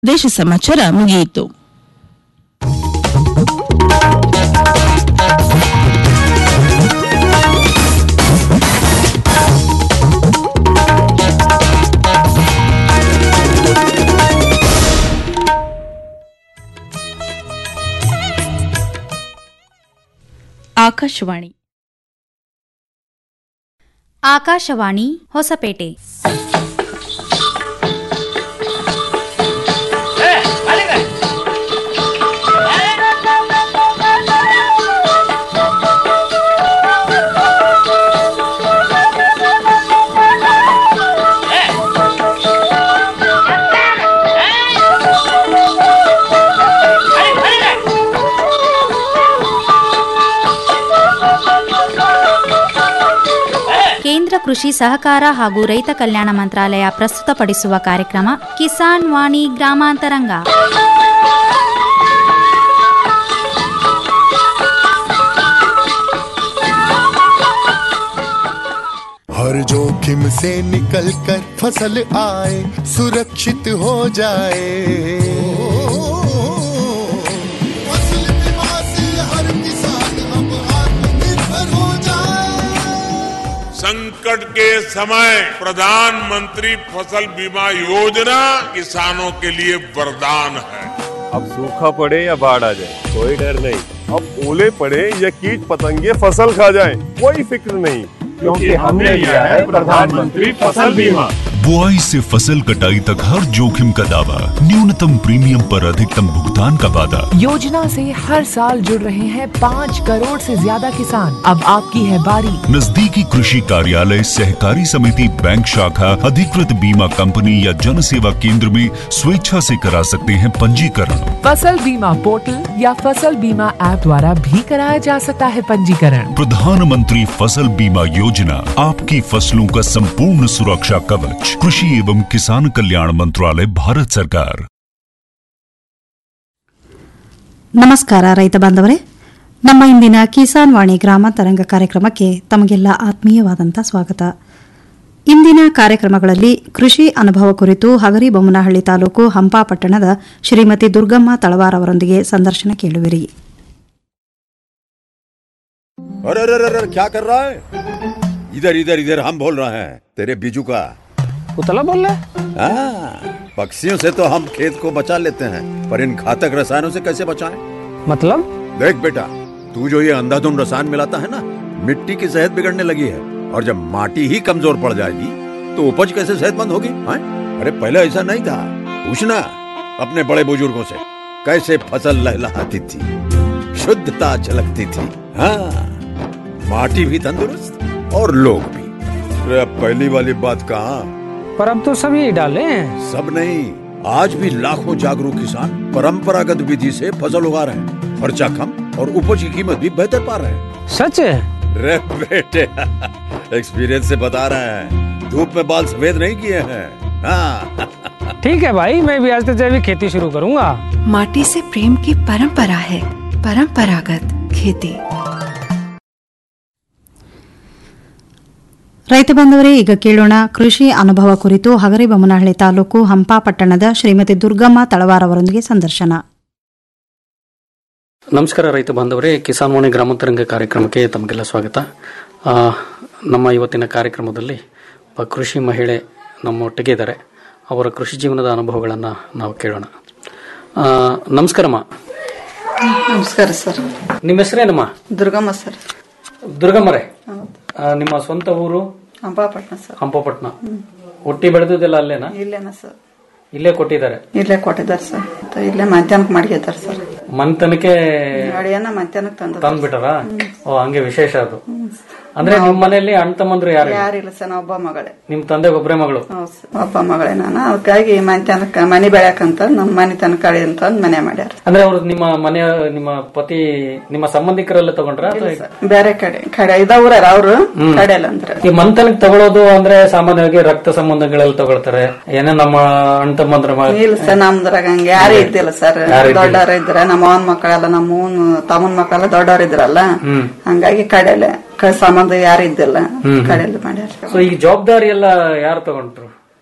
ದೇಶ ಸಮಾಚಾರ ಮುಗಿಯಿತು ಆಕಾಶವಾಣಿ ಆಕಾಶವಾಣಿ ಹೊಸಪೇಟೆ ಕೇಂದ್ರ ಕೃಷಿ ಸಹಕಾರ ಹಾಗೂ ರೈತ ಕಲ್ಯಾಣ ಮಂತ್ರಾಲಯ ಪ್ರಸ್ತುತಪಡಿಸುವ ಕಾರ್ಯಕ್ರಮ ಕಿಸಾನ್ ವಾಣಿ ಗ್ರಾಮಾಂತರಂಗ हर जोखिम से निकल कर फसल आए सुरक्षित हो जाए फसल बीमा से हर किसान अब आत्मनिर्भर हो जाए संकट के समय प्रधानमंत्री फसल बीमा योजना किसानों के लिए वरदान है अब सूखा पड़े या बाढ़ आ जाए कोई डर नहीं अब ओले पड़े या कीट पतंगे फसल खा जाए कोई फिक्र नहीं क्योंकि हमने लिया है प्रधानमंत्री फसल बीमा बुआई से फसल कटाई तक हर जोखिम का दावा न्यूनतम प्रीमियम पर अधिकतम भुगतान का वादा योजना से हर साल जुड़ रहे हैं पाँच करोड़ से ज्यादा किसान अब आपकी है बारी नजदीकी कृषि कार्यालय सहकारी समिति बैंक शाखा अधिकृत बीमा कंपनी या जन सेवा केंद्र में स्वेच्छा से करा सकते हैं पंजीकरण फसल बीमा पोर्टल या फसल बीमा ऐप द्वारा भी कराया जा सकता है पंजीकरण प्रधानमंत्री फसल बीमा योजना आपकी फसलों का संपूर्ण सुरक्षा कवच कृषि एवं किसान कल्याण मंत्रालय भारत सरकार ನಮಸ್ಕಾರ ರೈತ ಬಾಂಧವರೇ ನಮ್ಮ ಇಂದಿನ ಕಿಸಾನ್ ವಾಣಿ ಗ್ರಾಮಾಂತರಂಗ ಕಾರ್ಯಕ್ರಮಕ್ಕೆ ತಮಗೆಲ್ಲ ಆತ್ಮೀಯವಾದಂಥ ಸ್ವಾಗತ ಇಂದಿನ ಕಾರ್ಯಕ್ರಮಗಳಲ್ಲಿ ಕೃಷಿ ಅನುಭವ ಕುರಿತು ಹಗರಿಬೊಮ್ಮನಹಳ್ಳಿ ತಾಲೂಕು ಹಂಪಾ ಪಟ್ಟಣದ ಶ್ರೀಮತಿ ದುರ್ಗಮ್ಮ ತಳವಾರ್ ಅವರೊಂದಿಗೆ ಸಂದರ್ಶನ ಕೇಳುವಿರಿ अरे अरे अरे अरे, क्या कर रहा है इधर इधर इधर हम बोल रहे हैं तेरे बीजू का उतला बोल रहा हाँ, पक्षियों से तो हम खेत को बचा लेते हैं पर इन घातक रसायनों से कैसे बचाएं? मतलब देख बेटा तू जो ये अंधाधुंध रसायन मिलाता है ना मिट्टी की सेहत बिगड़ने लगी है और जब माटी ही कमजोर पड़ जाएगी तो उपज कैसे सेहतमंद होगी हाँ? अरे पहले ऐसा नहीं था पूछना अपने बड़े बुजुर्गों से कैसे फसल लहलहाती थी शुद्धता झलकती थी हाँ माटी भी तंदुरुस्त और लोग भी अरे अब पहली वाली बात कहाँ पर अब तो सभी डाले हैं सब नहीं आज भी लाखों जागरूक किसान परंपरागत विधि से फसल उगा रहे हैं खर्चा कम और उपज की कीमत भी बेहतर पा रहे हैं सच है रे बेटे एक्सपीरियंस से बता रहे हैं धूप में बाल सफेद नहीं किए हैं हाँ ठीक है भाई मैं भी आज से जैविक खेती शुरू करूंगा माटी से प्रेम की परंपरा है परंपरागत खेती ರೈತ ಬಾಂಧವರೇ ಈಗ ಕೇಳೋಣ ಕೃಷಿ ಅನುಭವ ಕುರಿತು ಹಗರಿಬೊಮ್ಮನಹಳ್ಳಿ ತಾಲೂಕು ಹಂಪಾ ಪಟ್ಟಣದ ಶ್ರೀಮತಿ ದುರ್ಗಮ್ಮ ತಳವಾರ್ ಅವರೊಂದಿಗೆ ಸಂದರ್ಶನ ನಮಸ್ಕಾರ ರೈತ ಬಾಂಧವರೇ ಕಿಸಾನ್ ವಾಣಿ ಗ್ರಾಮಾಂತರಂಗ ಕಾರ್ಯಕ್ರಮಕ್ಕೆ ತಮಗೆಲ್ಲ ಸ್ವಾಗತ ಆ, ನಮ್ಮ ಇವತ್ತಿನ ಕಾರ್ಯಕ್ರಮದಲ್ಲಿ ಒಬ್ಬ ಕೃಷಿ ಮಹಿಳೆ ನಮ್ಮೊಟ್ಟಿಗೆ ಇದ್ದಾರೆ ಅವರ ಕೃಷಿ ಜೀವನದ ಅನುಭವಗಳನ್ನು ನಾವು ಕೇಳೋಣ ಆ, ನಮಸ್ಕಾರಮ್ಮ ನಮಸ್ಕಾರ ಸರ್ ನಿಮ್ಮ ಹೆಸರೇನಮ್ಮ ದುರ್ಗಮ್ಮ ಸರ್ ದುರ್ಗಮ್ಮರೇ ಆ, ನಿಮ್ಮ ಸ್ವಂತ ಊರು ಹಂಪಾಪಟ್ನ ಸರ್ ಹಂಪಪಟ್ನ ಹುಟ್ಟಿ ಬೆಳೆದಿದ್ದೆಲ್ಲ ಅಲ್ಲೇನಾ ಇಲ್ಲೇನ ಸರ್ ಇಲ್ಲೇ ಕೊಟ್ಟಿದ್ದಾರೆ ಇಲ್ಲೇ ಕೊಟ್ಟಿದ್ದಾರೆ ಸರ್ ಮತ್ತೆ ಇಲ್ಲೇ ಮಧ್ಯಾಹ್ನಕ್ಕೆ ಮಾಡ್ಗಿದ್ದಾರೆ ಸರ್ ಮಂತನಕ್ಕೆ ಅಡಿಯನ್ನ ಮಧ್ಯಾಹ್ನಕ್ಕೆ ತಂದ ತಂದ್ಬಿಟ್ಟಾರ ಓ ಹಂಗೆ ವಿಶೇಷ ಅದು ಅಂದ್ರೆ ನಿಮ್ಮ ಮನೆಯಲ್ಲಿ ಅಣ್ಣ ತಮ್ಮಂದ್ರು ಯಾರು ಯಾರಿಲ್ಲ ಸರ್ ನಾ ಒಬ್ಬ ಮಗಳೇ ನಿಮ್ ತಂದೆ ಒಬ್ಬರೇ ಮಗಳು ಹೌದ್ ಸರ್. ಒಬ್ಬ ಮಗಳೇ ನಾನು ಅದಕ್ಕಾಗಿ ಮಧ್ಯಾಹ್ನಕ್ಕೆ ಮನೆ ಬೆಳ್ಯಾಕಂತ ನಮ್ಮ ಮನೆ ತನಕ ಕಳಿ ಅಂತ ಅಂದ್ ಮನೆ ಮಾಡ್ಯಾರ ಅಂದ್ರೆ ಅವ್ರು ನಿಮ್ಮ ಮನೆಯ ನಿಮ್ಮ ಪತಿ ನಿಮ್ಮ ಸಂಬಂಧಿಕರೆಲ್ಲ ತಗೊಂಡ್ರ ಬೇರೆ ಕಡೆ ಕಡೆ ಇದ ಊರಾರ ಅವ್ರು ಕಡೆಯಲ್ಲ ಅಂದ್ರೆ ಈ ಮಂತನಕ್ಕೆ ತಗೊಳ್ಳೋದು ಅಂದ್ರೆ ಸಾಮಾನ್ಯವಾಗಿ ರಕ್ತ ಸಂಬಂಧಗಳೆಲ್ಲ ತಗೊಳ್ತಾರೆ ಏನೇ ನಮ್ಮ ಅಣ್ಣ ತಮ್ಮಂದ್ರ ಮ- ಇಲ್ಲ ಸರ್ ನಮ್ದ್ರಾಗ ಹಂಗೆ ಯಾರು ಇದ್ದಿಲ್ಲ ಸರ್ ಯಾರೂ ಇದ್ದಿಲ್ಲ. ದೊಡ್ಡವ್ರ ಇದ್ರ ನಮ್ಮ ಅವನ್ ಮಕ್ಕಳೆಲ್ಲ ನಮ್ಮ ಅವ್ವನ್ ತಮ್ಮನ್ ಮಕ್ಕಳೆಲ್ಲ ದೊಡ್ಡವ್ರ ಇದ್ರಲ್ಲ ಹ್ಮ್ ಹಂಗಾಗಿ ಕಡೆಲೆ ಕ- ಸಂಬಂಧ ಯಾರು ಇದ್ದಿಲ್ಲ ಹ್ಮ್. ಕಡೆಯಲ್ಲಿ ಮಾಡ್ಯಾರ ಸೊ ಈ ಜವಾಬ್ದಾರಿ ಎಲ್ಲ ಯಾರು ತಗೊಂಡ್ರು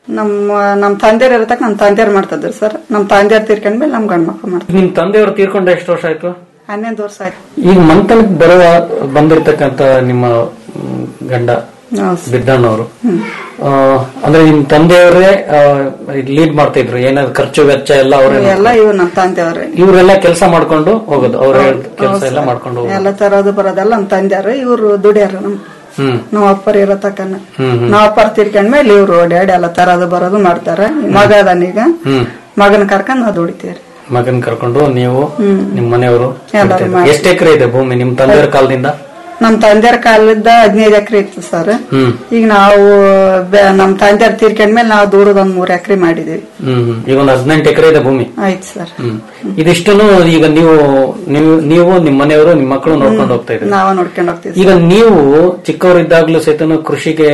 ನಮ್ಮ ನಮ್ ತಂದೆಯರ್ ಇರತಕ್ಕ ನಮ್ ತಂದೆಯರ್ ಮಾಡ್ತಿದ್ರು ಸರ್ ನಮ್ ತಂದೆಯರ್ ತೀರ್ಕೊಂಡ್ಮೇಲೆ ನಮ್ ಗಂಡ್ ಮಕ್ಳು ಮಾಡ್ತಾರೆ ನಿಮ್ ತಂದೆಯವರು ತೀರ್ಕೊಂಡು ಎಷ್ಟು ವರ್ಷ ಆಯ್ತು ಹನ್ನೊಂದು ವರ್ಷ ಆಯ್ತು ಈಗ ಮಂತನಕ್ಕೆ ಬರುವ ಬಂದಿರ್ತಕ್ಕಂತ ನಿಮ್ಮ ಮ್, ಗಂಡ ಬಿದ್ದಣ್ಣವರು ಆ, ಅಂದ್ರೆ ನಿಮ್ ತಂದೆಯವರೇ ಲೀಡ್ ಮಾಡ್ತಾ ಇದ್ರು ಏನಾದ್ರು ಖರ್ಚು ವೆಚ್ಚ ಎಲ್ಲ ಅವರೇ ಎಲ್ಲ ಇವ್ ನಮ್ ತಂದೆಯವ್ರೆ ಇವರೆಲ್ಲ ಕೆಲಸ ಮಾಡ್ಕೊಂಡು ಹೋಗೋದು ಅವ್ರ ಕೆಲಸ ಎಲ್ಲ ಮಾಡ್ಕೊಂಡು ಹೋಗೋದು ಎಲ್ಲ ತರೋದು ಬರೋದೆಲ್ಲ ನಮ್ ತಂದೆಯವ್ರು ಇವ್ರು ದುಡಿಯಾರ ನಮ್ ಹ್ಮ್ ನಾವ್ ಅಪ್ಪರ್ ಇರತಕ್ಕನ ಹ್ಮ್ ಹ್ಮ್ ನಾವ್ ಅಪ್ಪರ್ ತೀರ್ಕೊಂಡ್ಮೇಲೆ ಇವ್ರು ಡ್ಯಾಡಿ ಎಲ್ಲ ತರೋದು ಬರೋದು ಮಾಡ್ತಾರ ಮಗ ಅದಾನೀಗ ಹ್ಮ್ ಮಗನ ಕರ್ಕೊಂಡ್ ನಾವ್ ದುಡಿತೀವ್ರಿ ಮಗನ್ ಕರ್ಕೊಂಡು ನೀವು ಹ್ಮ್. ನಿಮ್ ಮನೆಯವರು ಎಲ್ಲರೂ ಮಾಡಿ. ಎಷ್ಟು ಎಕರೆ ಇದೆ ಭೂಮಿ ನಿಮ್ ತಂದೆಯವ್ರ ಕಾಲದಿಂದ ನಮ್ ತಂದೆಯರ ಕಾಲದ ಹದಿನೈದು ಎಕರೆ ಇತ್ತು ಸರ್ ಹ್ಮ್ ಈಗ ನಾವು ಬೆ- ನಮ್ ತಂದೆಯರ್ ತೀರ್ಕೊಂಡ್ಮೇಲೆ ನಾವು ದೂರದ ಒಂದ್ ಮೂರ್ ಎಕರೆ ಮಾಡಿದೀವಿ ಹ್ಮ್ ಹ್ಮ್. ಈಗ ಒಂದು ಹದಿನೆಂಟು ಎಕರೆ ಇದೆ ಭೂಮಿ ಆಯ್ತು ಸರ್ ಹ್ಮ್ ಇದಿಷ್ಟನ್ನು ಈಗ ನೀವು ನೀವು ನೀವು ನಿಮ್ಮ ಮನೆಯವರು ನಿಮ್ಮ ಮಕ್ಕಳು ನೋಡ್ಕೊಂಡು ಹೋಗ್ತಾ ಇದ್ದೀರಿ ನಾವ ನೋಡ್ಕೊಂಡ್ ಹೋಗ್ತೀವಿ ಈಗ ನೀವು ಚಿಕ್ಕವರಿದ್ದಾಗ್ಲೂ ಸಹಿತ ಕೃಷಿಗೆ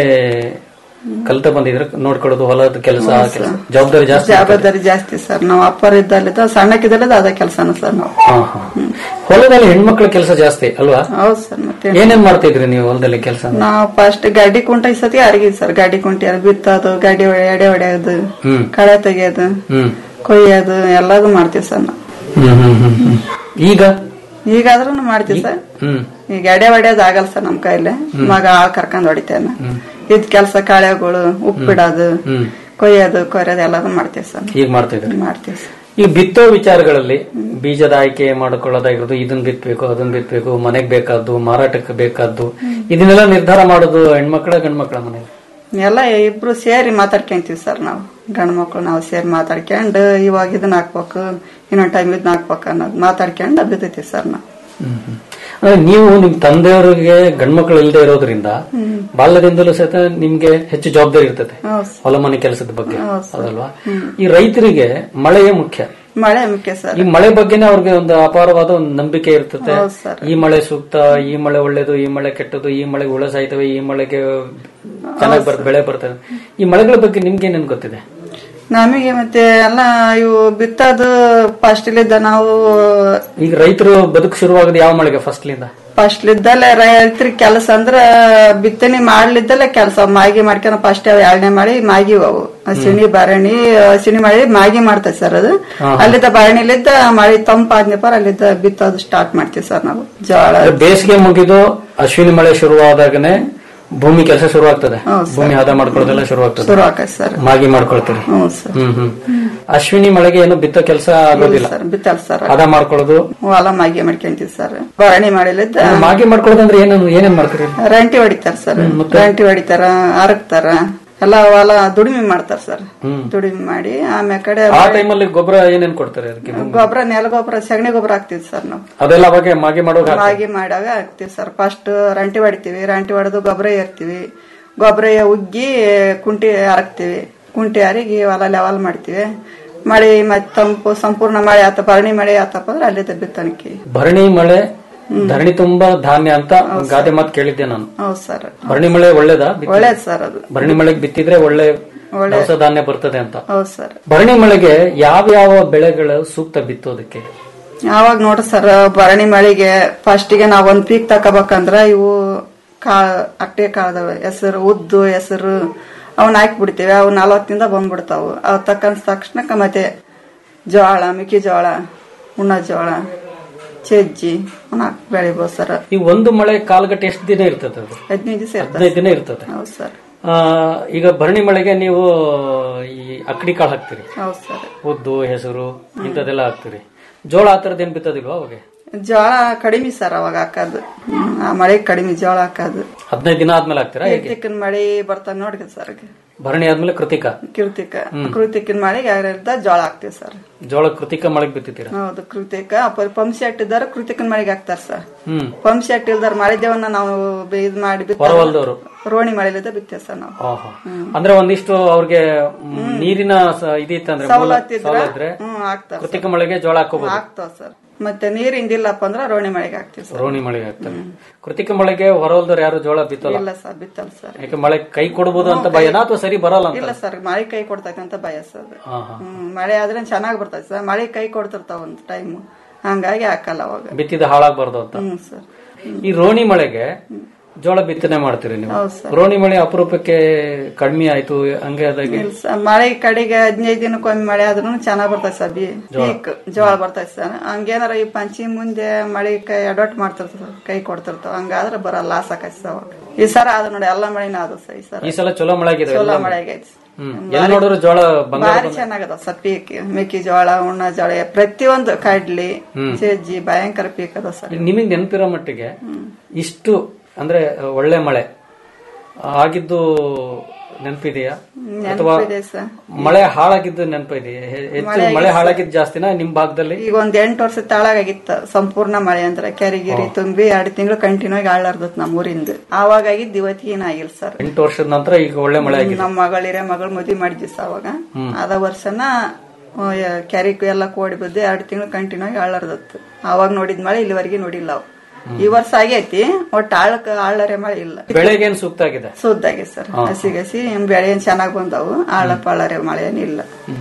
ಕಲ್ತ ಬಂದಿದ್ರೆ ನೋಡ್ಕೊಳ್ಳೋದು ಹೊಲದ ಕೆಲಸ ಹೌದು ಕೆಲಸ ಸರ್. ಜವಾಬ್ದಾರಿ ಜಾಸ್ತಿ ಇರ್ತದೆ. ಜವಾಬ್ದಾರಿ ಜಾಸ್ತಿ ಸರ್ ನಾವ್ ಅಪ್ಪರ್ ಇದ್ದಲ್ಲಿದ್ದ ಸಣ್ಣಕ್ಕಿದ್ದಲ್ಲದ ಅದ ಕೆಲಸನ ಸರ್ ನಾವು ಹಾ, ಹಾ. ಹೊಲದಲ್ಲಿ ಹೆಣ್ಮಕ್ಳ ಕೆಲಸ ಜಾಸ್ತಿ ಅಲ್ವಾ ಹೌದು ಸರ್ ಮತ್ತೆ ಏನೇನ್ ಮಾಡ್ತಿದ್ರಿ ನೀವು ಹೊಲದಲ್ಲಿ ಕೆಲಸ ನಾವು ಫಸ್ಟ್ ಗಾಡಿ ಕುಂಟ ಈ ಸತಿ ಅರಗಿ ಸರ್ ಗಾಡಿ ಕುಂಟಿ ಅದು ಬಿತ್ತೋದು ಗಾಡಿ ಹೊಡೆ- ಎಡೆ ಹೊಡೆಯೋದು ಹ್ಮ್ ಕಳೆ ತೆಗಿಯೋದು ಹ್ಮ್ ಕೊಯ್ಯೋದು ಎಲ್ಲದೂ ಮಾಡ್ತೀವಿ ಸರ್ ನಾವು ಹ್ಮ್ ಹ್ಮ್ ಹ್ಮ್ ಹ್ಮ್. ಈಗ ಈಗಾದ್ರೂ ಮಾಡ್ತೀವಿ ಸರ್ ಹ್ಮ್ ಈಗ ಎಡೆ ಹೊಡೆಯೋದು ಆಗಲ್ಲ ಸರ್ ನಮ್ ಕೈಲಿ ಮಗ ಆಳ್ ಕರ್ಕೊಂಡ್ ಹೊಡಿತೇನೆ ಇದ್ ಕೆಲಸ ಕಳೆಗಳು ಉಪ್ಪಿಡೋದು ಹ್ಮ್ ಕೊಯ್ಯೋದು ಕೊಯ್ಯೋದು ಎಲ್ಲದೂ ಮಾಡ್ತೀವಿ ಸರ್ ಈಗ ಮಾಡ್ತಾ ಇದ್ರಿ ಮಾಡ್ತೀವಿ ಸರ್ ಈ ಬಿತ್ತೋ ವಿಚಾರಗಳಲ್ಲಿ ಬೀಜದ ಆಯ್ಕೆ ಮಾಡ್ಕೊಳ್ಳೋದಾಗಿರೋದು ಇದನ್ ಬಿತ್ತಬೇಕು ಅದನ್ನ ಬಿತ್ತಬೇಕು ಮನೆಗ್ ಬೇಕಾದ್ದು ಮಾರಾಟಕ್ಕೆ ಬೇಕಾದ್ದು ಇದನ್ನೆಲ್ಲ ನಿರ್ಧಾರ ಮಾಡೋದು ಹೆಣ್ಮಕ್ಳ ಗಂಡ್ಮಕ್ಳ ಮನೆಗೆ ಎಲ್ಲ ಇಬ್ರು ಸೇರಿ ಮಾತಾಡ್ಕೊಂತೀವಿ ಸರ್ ನಾವು ಗಂಡ್ ಮಕ್ಳು ನಾವು ಸೇರಿ ಮಾತಾಡ್ಕೊಂಡು ಇವಾಗ ಇದನ್ನ ಹಾಕ್ಬೇಕು ಇನ್ನೊಂದ್ ಟೈಮ್ ಇದನ್ನ ಹಾಕ್ಬೇಕು ಅನ್ನೋದು ಮಾತಾಡ್ಕೊಂಡು ಬಿತ್ತೈತಿ ಸರ್ ನಾವು ಅಂದ್ರೆ ನೀವು ನಿಮ್ ತಂದೆಯವರಿಗೆ ಗಂಡ್ಮಕ್ಳು ಇಲ್ಲದೆ ಇರೋದ್ರಿಂದ ಬಾಲ್ಯದಿಂದಲೂ ಸಹಿತ ನಿಮ್ಗೆ ಹೆಚ್ಚು ಜವಾಬ್ದಾರಿ ಇರ್ತದೆ ಹೌದು ಹೊಲ ಮನೆ ಕೆಲಸದ ಬಗ್ಗೆ ಹೌದು ಸರ್. ಅದಲ್ವಾ ಈ ರೈತರಿಗೆ ಮಳೆಯೇ ಮುಖ್ಯ ಮಳೆ ಮುಖ್ಯ ಸರ್ ಈ ಮಳೆ ಬಗ್ಗೆನೇ ಅವ್ರಿಗೆ ಒಂದು ಅಪಾರವಾದ ಒಂದು ನಂಬಿಕೆ ಇರ್ತದೆ ಹೌದು ಸರ್. ಈ ಮಳೆ ಸೂಕ್ತ ಈ ಮಳೆ ಒಳ್ಳೇದು ಈ ಮಳೆ ಕೆಟ್ಟದು ಈ ಮಳೆಗೆ ಹುಳ ಸಾಯ್ತವೆ ಈ ಮಳೆಗೆ ಚೆನ್ನಾಗಿ ಬರ್ ಬೆಳೆ ಬರ್ತದೆ ಈ ಮಳೆಗಳ ಬಗ್ಗೆ ನಿಮ್ಗೆ ಏನೇನ್ ಗೊತ್ತಿದೆ ನಮಗೆ ಮತ್ತೆ ಎಲ್ಲ ಇವು ಬಿತ್ತೋದು ಫಸ್ಟ್ ಇಲ್ಲಿದ್ದ ನಾವು ಈಗ ರೈತರು ಬದುಕು ಶುರುವಾಗೋದು ಯಾವ ಮಳೆಗೆ ಫಸ್ಟ್ ಲಿಂದ ಫಸ್ಟ್ ಇದ್ದಲ್ಲೇ ರೈತರಿಗೆ ಕೆಲಸ ಅಂದ್ರ ಬಿತ್ತನೆ ಮಾಡ್ಲಿದ್ದಲ್ಲೇ ಕೆಲಸ ಮಾಗಿ ಮಾಡ್ಕೊಂಡು ಫಸ್ಟ್ ಎರಡನೇ ಮಾಡಿ ಮಾಗಿ ಅವು ಹಸಿಣಿ ಭರಣಿ ಹಸಿಣಿ ಮಾಡಿ ಮಾಗಿ ಮಾಡ್ತೇವೆ ಸರ್ ಅದು ಹಾ. ಅಲ್ಲಿದ್ದ ಭರಣಿಲಿದ್ದ ಮಳೆ ತಂಪಾದ್ನಪ್ಪ ಅಲ್ಲಿದ್ದ ಬಿತ್ತೋದು ಸ್ಟಾರ್ಟ್ ಮಾಡ್ತೀವಿ ಸರ್ ನಾವು ಜೋಳ ಬೇಸಿಗೆ ಮುಗಿದು ಅಶ್ವಿನಿ ಮಳೆ ಶುರುವಾದಾಗನೆ ಭೂಮಿ ಕೆಲಸ ಶುರುವಾಗ್ತದೆ ಹೌದು ಸರ್. ಭೂಮಿ ಹದ ಮಾಡ್ಕೊಳ್ಳೋದೆಲ್ಲ ಶುರುವಾಗ್ತದೆ ಶುರು ಆಕೈತೆ ಸರ್ ಮಾಗಿ ಮಾಡ್ಕೊಳ್ತೀರಿ ಹ್ಞೂ ಸರ್ ಹ್ಮ್ ಹ್ಮ್ ಅಶ್ವಿನಿ ಮಳೆಗೆ ಏನು ಬಿತ್ತೋ ಕೆಲಸ ಆಗೋದಿಲ್ಲ ಸರ್ ಬಿತ್ತಲ್ ಸರ್ ಹದ ಮಾಡ್ಕೊಳ್ಳೋದು ಹೊಲ ಮಾಗಿ ಮಾಡ್ಕೊಂತೀವಿ ಸರ್ ಭರಣಿ ಮಾಡಿಲಿದ್ದ ಮಾಗಿ ಮಾಡ್ಕೊಳ್ಳೋದಂದ್ರೆ ಏನೇನು ಏನೇನ್ ಮಾಡ್ತೀರಿ ರಂಟಿ ಹೊಡಿತಾರ ಸರ್ ರಂಟಿ ಹೊಡಿತಾರ ಅರಕ್ತಾರ ಎಲ್ಲ ಹೊಲ ದುಡಿಮೆ ಮಾಡ್ತಾರ ಸರ್ ಹ್ಮ್ ದುಡಿಮೆ ಮಾಡಿ ಆಮೇಲೆ ಕಡೆ ಆ ಟೈಮಲ್ಲಿ ಗೊಬ್ಬರ ಏನೇನ್ ಕೊಡ್ತಾರೆ ಅದಕ್ಕೆ ಗೊಬ್ಬರ ನೆಲ ಗೊಬ್ಬರ ಸಗಣಿ ಗೊಬ್ಬರ ಹಾಕ್ತಿವಿ ಸರ್ ನಾವು ಅದೆಲ್ಲ ಅವಾಗ ಮಾಗಿ ಮಾಡುವಾಗ ಮಾಗಿ ಮಾಡಾಗ ಹಾಕ್ತಿವಿ ಸರ್ ಫಸ್ಟ್ ರಂಟಿ ಹೊಡಿತೀವಿ ರಂಟಿ ಹೊಡೆದು ಗೊಬ್ಬರ ಏರ್ತೀವಿ ಗೊಬ್ಬರ ಉಗ್ಗಿ ಕುಂಟಿ ಹರಕ್ತಿವಿ ಕುಂಟಿ ಹರಿಗಿ ಹೊಲ ಲೆವೆಲ್ ಮಾಡ್ತೀವಿ ಮಳೆ ಮತ್ತೆ ತಂಪು ಸಂಪೂರ್ಣ ಮಳೆ ಆತ ಭರಣಿ ಮಳೆ ಆತಪ್ಪ ಅಂದ್ರೆ ಅಲ್ಲಿದ್ದ ಬಿತ್ತಣಿಕೆ ಭರಣಿ ಮಳೆ ಧರಣಿ ತುಂಬಾ ಧಾನ್ಯ ಅಂತ ಒಂದ್ ಗಾದೆ ಮಾತು ಕೇಳಿದ್ದೆ ನಾನು ಹೌದು ಸರ್ ಭರಣಿ ಮಳೆ ಒಳ್ಳೇದಾ ಬಿತ್ತಿ- ಒಳ್ಳೇದ್ ಸರ್ ಅದು ಭರಣಿ ಮಳೆಗೆ ಬಿತ್ತಿದ್ರೆ ಒಳ್ಳೆ ಒಳ್ಳೆ- ದವಸ ಧಾನ್ಯ ಬರ್ತದೆ ಅಂತ ಹೌದು ಸರ್ ಭರಣಿ ಮಳೆಗೆ ಯಾವ ಯಾವ ಬೆಳೆಗಳು ಸೂಕ್ತ ಬಿತ್ತೋದಕ್ಕೆ ಯಾವಾಗ ನೋಡ್ರಿ ಸರ್ ಭರಣಿ ಮಳೆಗೆ ಫಸ್ಟಿಗೆ ನಾವ್ ಒಂದ್ ಪೀಕ್ ತಕೋಬೇಕಂದ್ರ ಇವು ಕಾ ಅಟ್ಟೆ ಕಾಳದವ ಹೆಸರು ಉದ್ದು ಹೆಸರು ಅವನ್ನ ಹಾಕಿ ಬಿಡ್ತೀವಿ ಅವು ನಲವತ್ತಿಂದ ಬಂದ್ಬಿಡ್ತಾವು ಅವ್ ತಕ್ಕಂತ ತಕ್ಷಣಕ್ಕ ಮತ್ತೆ ಜೋಳ ಮೆಕ್ಕೆಜೋಳ ಉಣ್ಣ ಜೋಳ ಸಜ್ಜಿ ಅವನ್ನ ಹಾಕಿ ಬೆಳಿಬೋದು ಸರ್ ಈ ಒಂದು ಮಳೆ ಕಾಲಗಟ್ಟೆ ಎಷ್ಟು ದಿನ ಇರ್ತದೆ ಅದು ಹದಿನೈದು ದಿವಸ ಇರ್ತದೆ ಹದಿನೈದು ದಿನ ಇರ್ತದೆ ಹೌದು ಸರ್ ಆ, ಈಗ ಭರಣಿ ಮಳೆಗೆ ನೀವು ಈ ಅಕ್ಕಡಿ ಕಾಳು ಹಾಕ್ತೀರಿ ಹೌದು ಸರ್ ಉದ್ದು ಹೆಸರು ಇಂಥದ್ದೆಲ್ಲ ಹಾಕ್ತೀರಿ ಜೋಳ ಆ ಥರದ್ದು ಏನ್ ಬಿತ್ತೋದಿಲ್ವಾ ಅವಾಗ ಜೋಳ ಕಡಿಮೆ ಸರ್ ಅವಾಗ ಹಾಕೋದು ಹ್ಮ್, ಆ ಮಳೆ ಕಡಿಮೆ ಜೋಳ ಹಾಕೋದು ಹದಿನೈದು ದಿನ ಆದ್ಮೇಲೆ ಹಾಕ್ತೀರಾ ಹೇಗೆ ಕೃತಿಕನ್ ಮಳೆ ಬರ್ತಾವ ನೋಡ್ರಿ ಸರ್ ಭರಣಿ ಆದ್ಮೇಲೆ ಕೃತಿಕ ಕೃತಿಕ ಕೃತಿಕನ್ ಮಳೆಗೆ ಯಾರ್ಯಾರ್ದ ಜೋಳ ಹಾಕ್ತಿವಿ ಸರ್ ಜೋಳ ಕೃತಿಕ ಮಳೆಗೆ ಬಿತ್ತಿದ್ದೀರಾ ಹೌದು ಕೃತಿಕ ಪಂಪ್ ಸೆಟ್ ಇದ್ದಾರ ಕೃತಿಕನ್ ಮಳೆಗೆ ಹಾಕ್ತಾರ ಸರ್ ಹ್ಮ್ ಪಂಪ್ ಸೆಟ್ ಇಲ್ದಾರ ಮಳೆ ದೇವನ್ನ ನಾವು ಬೆ- ಇದ್ ಮಾಡಿ ಬಿತ್ತ ಹೊರವಲ್ದವರು ರೋಣಿ ಮಳೆಲಿದ್ದ ಬಿತ್ತೇವೆ ಸರ್ ನಾವು ಓಹೋ ಅಂದ್ರೆ ಒಂದಿಷ್ಟು ಅವ್ರಿಗೆ ಮ್, ನೀರಿನ ಸ- ಇದಿತ್ತಂದ್ರೆ ಮೂಲ ಸವಲತ್ತಿದ್ರ ಸವಲತ್ತಿದ್ರೆ ಹ್ಮ್ ಹಾಕ್ತಾರ ಕೃತಿಕ ಮಳೆಗೆ ಜೋಳ ಹಾಕೋಬಹುದು ಹಾಕ್ತಾವ ಸರ್ ಮತ್ತೆ ನೀರಿಂದ ಇಲ್ಲಪ್ಪ ಅಂದ್ರ ರೋಣಿ ಮಳೆಗೆ ಹಾಕ್ತಿವಿ ಸರ್ ರೋಣಿ ಮಳೆಗೆ ಹಾಕ್ತಾರೆ ಕೃತಿಕ ಮಳೆಗೆ ಹೊರವಲ್ದವ್ರು ಯಾರು ಜೋಳ ಬಿತ್ತಲ್ಲ ಇಲ್ಲ ಸರ್ ಬಿತ್ತಲ್ಲ ಸರ್ ಯಾಕೆ ಮಳೆ ಕೈ ಕೊಡಬಹುದು ಅಂತ ಭಯನಾ ಅಥವಾ ಸರಿ ಬರಲ್ಲ ಅಂತ ಇಲ್ಲ ಸರ್ ಮಳೆ ಕೈ ಕೊಡ್ತೈತೆ ಅಂತ ಭಯ ಸರ್ ಹಾ, ಹಾ. ಹ್ಮ್ ಮಳೆ ಆದ್ರೆ ಚೆನ್ನಾಗ್ ಬರ್ತೈತೆ ಸರ್ ಮಳೆ ಕೈ ಕೊಡ್ತಿರ್ತಾವ ಒಂದ್ ಟೈಮ್ ಹಂಗಾಗಿ ಹಾಕಲ್ಲ ಅವಾಗ ಬಿತ್ತಿದ ಹಾಳಾಗ್ಬಾರ್ದು ಅಂತ ಹ್ಮ್ ಸರ್ ಈ ರೋಣಿ ಮಳೆಗೆ ಜೋಳ ಬಿತ್ತನೆ ಮಾಡ್ತೀರಿ ನೀವು ಹೌದು ಸರ್. ರೋಣಿ ಮಳೆ ಅಪರೂಪಕ್ಕೆ ಕಡಿಮೆ ಆಯ್ತು ಹಂಗೆ ಅದಾಗಿ ಇಲ್ಲ ಸರ್, ಮಳೆ ಕಡೆಗೆ ಹದಿನೈದು ದಿನಕ್ಕೊಮ್ಮೆ ಮಳೆ ಆದ್ರೂ ಚೆನ್ನಾಗ್ ಬರ್ತೈತೆ ಸರ್ ಬಿ ಜೋಳ. ಪೀಕ್ ಜೋಳ ಬರ್ತೈತೆ ಸರ್ ಹಂಗೇನಾರ ಈ ಪಂಚಿ ಮುಂದೆ ಮಳೆ ಕೈ ಅಡಾಟ್ ಮಾಡ್ತಿರ್ತಾವ ಕೈ ಕೊಡ್ತಿರ್ತಾವ ಹಂಗಾದ್ರೆ ಬರ ಲಾಸ್ ಆಕೈತಿ ಸರ್ ಅವಾಗ. ಈ ಸರ ಅದು ನೋಡಿ ಎಲ್ಲ ಮಳೆನ ಅದು ಸರ್ ಈ ಸರ ಈ ಸಲ ಚಲೋ ಮಳೆ ಆಗಿದೆ ಚಲೋ ಎಲ್ಲ ಮಳೆ ಆಗೈತಿ ಹ್ಮ್ ಎಲ್ಲಿ ನೋಡಿದ್ರು ಜೋಳ ಬಂಗಾರ ಭಾರಿ ಚೆನ್ನಾಗದ ಸರ್ ಪೀಕ್ ಮೆಕ್ಕೆಜೋಳ ಉಣ್ಣ ಜೋಳ ಪ್ರತಿಯೊಂದು ಕಡ್ಲಿ ಹ್ಮ್. ಸಜ್ಜಿ ಭಯಂಕರ ಪೀಕ್ ಅದ ಸರ್ ನಿಮಗೆ ನೆನಪಿರೋ ಮಟ್ಟಿಗೆ ಇಷ್ಟು ಅಂದ್ರೆ ಒಳ್ಳೆ ಮಳೆ ಆಗಿದ್ದು ನೆನಪಿದೆಯಾ ಅಥವಾ ನೆನಪಿದೆ ಸರ್ ಮಳೆ ಹಾಳಾಗಿದ್ದು ನೆನಪಿದೆಯಾ ಹೆ- ಹೆಚ್ಚು ಮಳೆ ಮಳೆ ಆಗಿದ್ದು ಹಾಳಾಗಿದ್ದು ಜಾಸ್ತಿನಾ ನಿಮ್ ಭಾಗದಲ್ಲಿ ಈಗ ಒಂದ್ ಎಂಟು ವರ್ಷ ತಾಳಾಗಿತ್ತ ಸಂಪೂರ್ಣ ಮಳೆ ಅಂದ್ರೆ ಕೆರಿಗಿರಿ ತುಂಬಿ ಎರಡು ತಿಂಗಳು ಕಂಟಿನ್ಯೂ ಆಗಿ ಆಳಾರ್ದತ್ ನಮ್ಮ ಊರಿಂದ ಆವಾಗ ಆಗಿದ್ದು ಇವತ್ತಿಗೆ ಏನಾಗಿಲ್ಲ ಸರ್ ಎಂಟು ವರ್ಷದ ನಂತರ ಈಗ ಒಳ್ಳೆ ಮಳೆ ಆಗಿದೆ ನಮ್ಮ ಮಗಳಿರ ಮಗಳು ಮದ್ವಿ ಮಾಡಿದ್ವಿ ಸರ್ ಅವಾಗ ಹ್ಮ್. ಅದ ವರ್ಷನ ಕೆರಿಕು ಎಲ್ಲ ಕೋಡಿ ಬಿದ್ದು ಎರಡು ತಿಂಗಳು ಕಂಟಿನ್ಯೂ ಆಗಿ ಆಳಾರ್ದತ್ತು ಅವಾಗ ನೋಡಿದ ಮಳೆ ಇಲ್ಲಿವರೆಗೆ ನೋಡಿಲ್ಲ ಅವು ಈ ವರ್ಷ ಆಗೈತಿ ಒಟ್ಟು ಆಳಕ್ ಆಳರೆ ಮಳೆ ಇಲ್ಲ ಬೆಳೆಗೇನು ಸೂಕ್ತ ಆಗಿದೆ ಸುದ್ದಾಗೆ ಸರ್ ಹಾ. ಹಸಿ ಹಸಿ ಬೆಳೆ ಏನ್ ಚೆನ್ನಾಗ್ ಬಂದವು ಆಳ ಪಾಳರೆ ಮಳೆ ಏನಿಲ್ಲ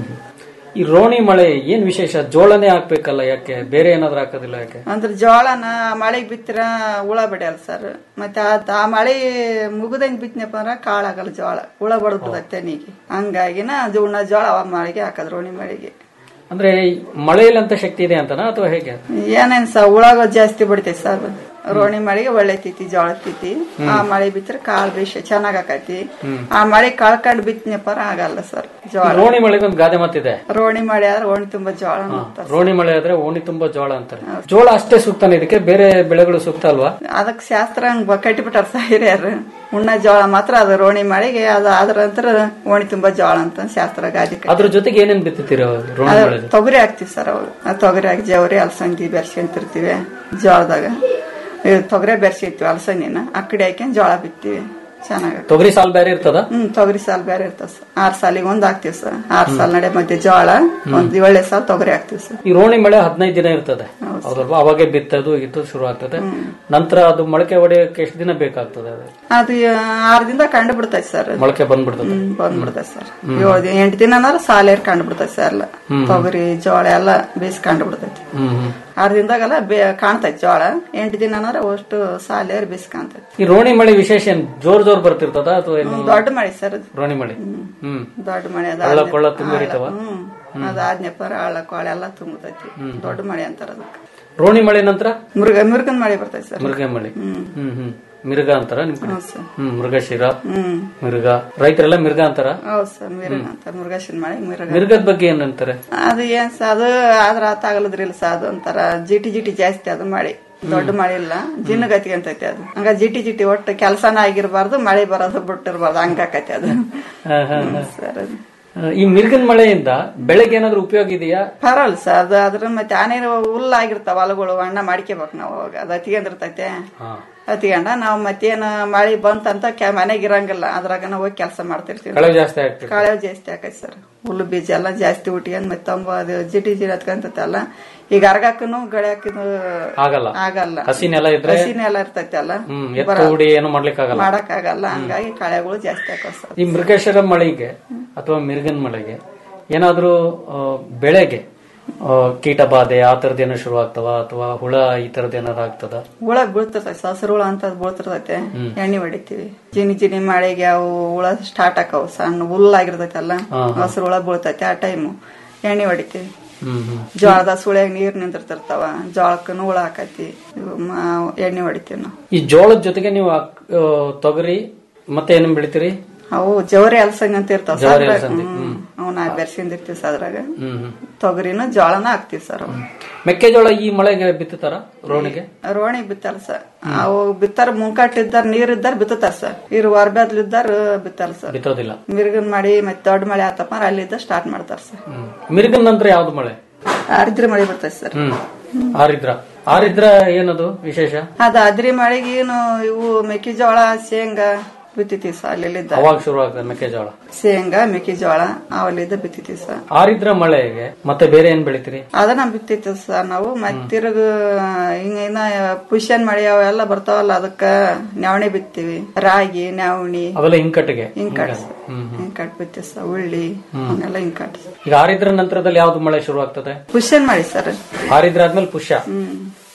ಈ ರೋಣಿ ಮಳೆ ಏನ್ ವಿಶೇಷ ಜೋಳನೇ ಹಾಕ್ಬೇಕಲ್ಲ ಯಾಕೆ ಬೇರೆ ಏನಾದ್ರೂ ಹಾಕೋದಿಲ್ಲ ಯಾಕೆ ಅಂದ್ರೆ ಜೋಳನ ಮಳೆಗ್ ಬಿತ್ತಿರ ಹುಳ ಬಡಿಯಲ್ಲ ಸರ್ ಮತ್ತೆ ಆತ್ ಆ ಮಳೆ ಮುಗಿದಂಗ್ ಬಿತ್ತನಪ್ಪ ಅಂದ್ರ ಕಾಳಾಗಲ್ಲ ಜೋಳ ಹುಳ ಬಡದ್ ತೆನಿಗೆ ಹಂಗಾಗಿನ ಅದು ಉಣ್ಣ ಜೋಳ ಅವ ಮಳೆಗೆ ಹಾಕದ್ ರೋಣಿ ಮಳೆಗೆ ಅಂದ್ರೆ ಈ ಮಳೆಯಲ್ಲಿ ಅಂತ ಶಕ್ತಿ ಇದೆ ಅಂತನಾ ಅಥವಾ ಹೇಗೆ ಏನೇನ್ ಸ ಹುಳಗ ಜಾಸ್ತಿ ಬಿಡ್ತೈತಿ ಸರ್ ರೋಣಿ ಮಳೆಗೆ ಒಳ್ಳೆ ತಿತಿ ಜೋಳ ತಿತಿ ಹ್ಮ್. ಆ ಮಳೆ ಬಿತ್ತರೆ ಕಾಳು ಬೇಷ ಚೆನ್ನಾಗ್ ಆಕತಿ ಹ್ಮ್. ಆ ಮಳೆ ಕಳ್ಕೊಂಡ್ ಬಿತ್ತನಪ್ಪ ಆಗಲ್ಲ ಸರ್ ಈ ಜೋಳ ರೋಣಿ ಮಳೆಗೆ ಒಂದು ಗಾದೆ ಮಾತಿದೆ ರೋಣಿ ಮಳೆ ಆದ್ರೆ ಓಣಿ ತುಂಬಾ ಜೋಳ ಹಾ, ಅಂತಾರೆ. ರೋಣಿ ಮಳೆ ಆದ್ರೆ ಓಣಿ ತುಂಬಾ ಜೋಳ ಅಂತಾರೆ ಜೋಳ ಅಷ್ಟೇ ಸೂಕ್ತಾನೆ ಇದಕ್ಕೆ ಬೇರೆ ಬೆಳೆಗಳು ಸೂಕ್ತ ಅಲ್ವಾ ಅದಕ್ ಶಾಸ್ತ್ರ ಹಂಗ್ ಬ- ಕಟ್ಟಿಬಿಟ್ಟಾರ ಸರ್ ಹಿರಿಯರು ಉಣ್ಣ ಜೋಳ ಮಾತ್ರ ಅದು ರೋಣಿ ಮಳೆಗೆ ಅದು ಆದ್ರ ನಂತರ ಓಣಿ ತುಂಬಾ ಜೋಳ ಅಂತ ಶಾಸ್ತ್ರ ಗಾದಿ ಕಟ್ಟಿ- ಅದ್ರ ಜೊತೆಗೆ ಏನೇನ್ ಬಿತ್ತುತ್ತೀರ ರೋಣಿ ಅದು ಮಳೆ ತೊಗರಿ ಹಾಕ್ತಿವಿ ಸರ್ ಅವಾಗ ಆ ತೊಗರಿ ಹಾಕಿ ಜವರಿ ಅಲಸಂದಿ ಬೆರ್ಸ್ಕೊಂತಿರ್ತೀವಿ ಜೋಳದಾಗ ಇದು ತೊಗರಿ ಬೆರ್ಸಿರ್ತೀವಿ ಅಲಸಂದಿನ ಆ ಕಡೆ ಹಾಕ್ಯಂಡ್ ಜೋಳ ಬಿತ್ತೀವಿ ಚೆನ್ನಾಗ ತೊಗರಿ ಸಾಲ್ ಬೇರೆ ಇರ್ತದ ಹ್ಮ್ ತೊಗರಿ ಸಾಲ್ ಬೇರೆ ಇರ್ತದ ಸರ್ ಆರ್ ಸಾಲಿಗೆ ಒಂದ್ ಹಾಕ್ತಿವಿ ಸರ್ ಆರ್ ಸಾಲ್ ನಡೆ ಮಧ್ಯೆ ಜೋಳ ಒಂದ್ ಏಳೆ ಸಾಲ್ ತೊಗರಿ ಹಾಕ್ತಿವಿ ಸರ್ ಈ ರೋಣಿ ಮಳೆ ಹದಿನೈದು ದಿನ ಇರ್ತದೆ ಹೌದಲ್ವಾ ಅವಾಗೆ ಬಿತ್ತದು ಇದು ಶುರು ಆಗ್ತದೆ ನಂತರ ಅದು ಮೊಳಕೆ ಹೊಡೆಯಕ್ಕೆ ಎಷ್ಟು ದಿನ ಬೇಕಾಗ್ತದೆ ಅದು ಅದು ಆರ್ ದಿನದಾಗ ಕಂಡು ಬಿಡ್ತೈತಿ ಸರ್ ಅದು. ಮೊಳಕೆ ಬಂದ್ಬಿಡ್ತದೆ ಹ್ಮ್ ಬಂದ್ಬಿಡ್ತೈತಿ ಸರ್ ಹ್ಮ್. ಏಳು ದಿನ ಎಂಟು ದಿನ ಅಂದ್ರೆ ಸಾಲೇರ್ ಕಂಡು ಬಿಡ್ತೈತಿ ಸರ್ ಎಲ್ಲ ಹ್ಮ್. ತೊಗರಿ ಜೋಳ ಎಲ್ಲ ಬೇಸ್ ಕಂಡು ಬಿಡ್ತೈತಿ ಹ್ಮ್ ಹ್ಮ್ ಆರ್ ದಿನದಾಗೆಲ್ಲ ಬೇ ಕಾಣ್ತೈತಿ ಜೋಳ ಎಂಟು ದಿನ ಅಂದ್ರೆ ಅಷ್ಟು ಸಾಲೇರ್ ಬೇಸ್ ಕಾಣ್ತೈತಿ ಈ ರೋಣಿ ಮಳೆ ವಿಶೇಷ ಏನ್ ಜೋರ್ ಜೋರ್ ಬರ್ತಿರ್ತದ ಅಥವಾ ಏನು ದೊಡ್ಡ ಮಳೆ ಸರ್ ಅದು ರೋಣಿ ಮಳೆ ಹ್ಮ್ ದೊಡ್ಡ ಮಳೆ ಅದ ಹಳ್ಳ ಕೊಳ್ಳ ತುಂಬಿ ಹರಿತಾವ? ಹ್ಮ್ ಅದ ಆದ್ನೆಪ್ಪ ಹಳ್ಳ ಕೊಳೆ ಎಲ್ಲ ತುಂಬತೈತಿ ದೊಡ್ಡ ಮಳೆ ಅಂತಾರ ಅದಕ್ಕೆ ರೋಣಿ ಮಳೆ ನಂತರ ಮೃಗ ಮಿರ್ಗನ್ ಮಳೆ ಬರ್ತೈತಿ ಸರ್ ಮೃಗ ಮಳೆ ಹ್ಮ್. ಹ್ಮ್ ಹ್ಮ್ ಮಿರ್ಗ ಅಂತಾರ ನಿಮ್ ಕಡೆ ಹೌದ್ ಸರ್. ಹ್ಮ್ ಮೃಗಶಿರ ಹ್ಮ್ ಮಿರ್ಗ ರೈತರೆಲ್ಲ ಮಿರ್ಗ ಅಂತಾರ ಹೌದ್ ಸರ್ ಮಿರ್ಗ ಅಂತ ಮೃಗಶಿನ ಮಳೆ ಮಿರ್ಗ ಮಿರ್ಗದ ಬಗ್ಗೆ ಏನ್ ಅಂತಾರೆ ಅದು ಏನ್ ಸ ಅದು ಆದ್ರ ಆತಾಗಲ್ಲದ್ರಿಲ್ಲ ಸ ಅದು ಒಂಥರ ಜಿಟಿ ಜಿಟಿ ಜಾಸ್ತಿ ಅದು ಮಳೆ ದೊಡ್ಡ ಮಳೆ ಇಲ್ಲ ಜಿನ್ನಗತಿಗೆ ಅಂತೈತಿ ಅದು ಹಂಗ ಜಿಟಿ ಜಿಟಿ ಒಟ್ಟು ಕೆಲಸನ ಆಗಿರ್ಬಾರ್ದು ಮಳೆ ಬರೋದು ಬಿಟ್ಟಿರ್ಬಾರ್ದು ಹಂಗಾಕೈತಿ ಅದು ಹಾ, ಹಾ, ಹಾ. ಸರ್ ಅದು ಆ, ಈ ಮಿರ್ಗನ್ ಮಳೆಯಿಂದ ಬೆಳೆಗೆ ಏನಾದ್ರು ಉಪಯೋಗ ಇದೆಯಾ ಪರವಲ್ಲ ಸರ್ ಅದು ಅದ್ರ ಮತ್ತೆ ಆನೇನು ಹುಲ್ಲಾಗಿರ್ತಾವ ಹೊಲಗಳು ಅಣ್ಣ ಮಾಡ್ಕೋಬೇಕು ನಾವು ಅವಾಗ ಅದು ಹತ್ತಿಗೆಂದಿರ್ತೈತೆ ಹತ್ತಿಗಂಡ ನಾವು ಮತ್ತೇನು ಮಳೆ ಬಂತಂತ ಕೆ ಮನೆಗೆ ಇರಂಗಿಲ್ಲ ಅದ್ರಾಗ ನಾವು ಹೋಗಿ ಕೆಲಸ ಮಾಡ್ತಿರ್ತೀವಿ ಕಳೆ ಜಾಸ್ತಿ ಆಗ್ತದೆ ಕಳೆ ಜಾಸ್ತಿ ಆಕೈತಿ ಸರ್ ಹುಲ್ಲು ಬೀಜ ಎಲ್ಲ ಜಾಸ್ತಿ ಉಟ್ಕೊಂಡ್ ಮತ್ತೆ ತಂಬ ಅದು ಜಿಟಿ ಜಿಟಿ ಹತ್ಕೊಂತಲ್ಲ ಈಗ ಅರ್ಗಾಕನು ಗಳೆ ಹಾಕಿದ್ರು ಆಗಲ್ಲ ಆಗಲ್ಲ ಹಸಿ ನೆಲ ಇದ್ರೆ ಹಸಿ ನೆಲ ಇರ್ತೈತಿ ಅಲ್ಲ ಹ್ಮ್ ಎತ್ತ ಹುಡಿ ಏನು ಮಾಡ್ಲಿಕ್ಕೆ ಆಗಲ್ಲ ಮಾಡಕ್ ಆಗಲ್ಲ ಹಂಗಾಗಿ ಕಳೆಗಳು ಜಾಸ್ತಿ ಆಕವ್ ಸರ್ ಈ ಮೃಗೇಶ್ವರ ಮಳೆಗೆ ಅಥವಾ ಮಿರ್ಗನ್ ಮಳೆಗೆ ಏನಾದ್ರೂ ಆ, ಬೆಳೆಗೆ ಆ, ಕೀಟ ಬಾಧೆ ಆ ತರದ್ ಏನೋ ಶುರು ಆಗ್ತವ ಅಥವಾ ಹುಳ ಈ ತರದ್ ಏನಾದ್ರು ಆಗ್ತದ ಹುಳ ಬೀಳ್ತಿರ್ತೈತಿ ಹಸಿರು ಹುಳ ಅಂತ ಬೀಳ್ತಿರ್ತೈತೆ ಹ್ಮ್. ಎಣ್ಣೆ ಹೊಡಿತೀವಿ ಜಿನಿ ಜಿನಿ ಮಳೆಗೆ ಅವು ಹುಳ ಸ್ಟಾರ್ಟ್ ಆಕವು ಸಣ್ಣ ಹುಲ್ಲಾಗಿರ್ತೈತಲ್ಲ ಹಾ, ಹಾ. ಹಸಿರು ಹುಳ ಬೀಳ್ತೈತೆ ಆ ಟೈಮು ಎಣ್ಣೆ ಹೊಡಿತೀವಿ ಹ್ಮ್ ಹ್ಮ್ ಜೋಳದ ಸುಳ್ಯಾಗ ನೀರ್ ನಿಂತಿರ್ತಿರ್ತಾವ ಜೋಳಕ್ಕನು ಹುಳ ಹಾಕೈತಿ ಇವು ಮ- ಎಣ್ಣೆ ಹೊಡಿತೀವಿ ನಾವು ಈ ಜೋಳದ ಜೊತೆಗೆ ನೀವು ಅಕ್- ಆ, ತೊಗರಿ ಮತ್ತೆ ಏನೇನ್ ಬೆಳಿತೀರಿ ಅವು ಜವರಿ ಅಲಸಂಗಿ ಅಂತ ಇರ್ತಾವ ಜವರಿ ಅಲಸಂದಿ, ಹ್ಮ್. ಅವನ್ನ ಬೆರ್ಸಿಂದಿರ್ತೀವಿ ಸರ್ ಅದ್ರಾಗ ಹ್ಮ್ ಹ್ಮ್ ತೊಗರಿನ ಜೋಳನ ಹಾಕ್ತಿವಿ ಸರ್ ಅವು ಮೆಕ್ಕೆಜೋಳ ಈ ಮಳೆಗೆ ಬಿತ್ತುತ್ತಾರ ರೋಣಿಗೆ ರೋಣಿ ಬಿತ್ತಲ್ಲ ಸರ್ ಅವು ಬಿತ್ತಾರ ಮುಂಕಟ್ ಇದ್ದಾರ ನೀರ್ ಇದ್ದಾರ ಬಿತ್ತತಾರ ಸರ್ ಇರು ಹೊರಬೇದ್ಲು ಇದ್ದಾರ ಬಿತ್ತಲ್ಲ ಸರ್ ಬಿತ್ತೋದಿಲ್ಲ ಮಿರ್ಗನ್ ಮಾಡಿ ಮತ್ತೆ ದೊಡ್ಡ ಮಳೆ ಆತಪ್ಪ ಅಂದ್ರೆ ಅಲ್ಲಿದ್ದ ಸ್ಟಾರ್ಟ್ ಮಾಡ್ತಾರ ಸರ್ ಹ್ಮ್ ಮಿರ್ಗನ್ ನಂತರ ಯಾವ್ದು ಮಳೆ ಆರಿದ್ರೆ ಮಳೆ ಬರ್ತೈತೆ ಸರ್ ಹ್ಮ್ ಆರಿದ್ರ ಆರಿದ್ರ ಏನದು ವಿಶೇಷ ಅದ ಅದ್ರಿ ಮಳೆಗೆ ಏನು ಇವು ಮೆಕ್ಕೆಜೋಳ ಶೇಂಗಾ ಬಿತ್ತಿತೀವಿ ಸರ್ ಅಲ್ಲಿದ್ದ ಅವಾಗ ಶುರು ಆಗ್ತದೆ ಮೆಕ್ಕೆಜೋಳ ಶೇಂಗಾ ಮೆಕ್ಕೆಜೋಳ ಅವಲ್ಲಿದ್ದ ಬಿತ್ತಿತೀವಿ ಸರ್ ಆರಿದ್ರ ಮಳೆಗೆ ಮತ್ತೆ ಬೇರೆ ಏನ್ ಬೆಳಿತೀರಿ ಅದನ್ನ ಬಿತ್ತಿತ್ತು ಸರ್ ನಾವು ಮತ್ತಿರ್ಗ ಹಿಂಗ ಇನ್ನ ಪುಷ್ಯನ್ ಮಳೆ ಅವೆಲ್ಲ ಬರ್ತಾವಲ್ಲ ಅದಕ್ಕ ನವಣೆ ಬಿತ್ತೀವಿ ರಾಗಿ ನವಣಿ ಅವೆಲ್ಲ ಹಿಂಕಟ್ಟಿಗೆ ಹಿಂಕಟ್ ಹ್ಮ್ ಹ್ಮ್ ಹಿಂಕಟ್ ಬಿತ್ತೀವಿ ಸರ್ ಉಳ್ಳಿ ಹ್ಮ್. ಅವನ್ನೆಲ್ಲ ಹಿಂಕಟ್ ಈಗ ಆರಿದ್ರ ನಂತರದಲ್ಲಿ ಯಾವ್ದು ಮಳೆ ಶುರು ಆಗ್ತದೆ ಪುಷ್ಯನ್ ಮಾಡಿ ಸರ್ ಆರಿದ್ರ ಆದ್ಮೇಲೆ ಪುಷ್ಯ ಹ್ಮ್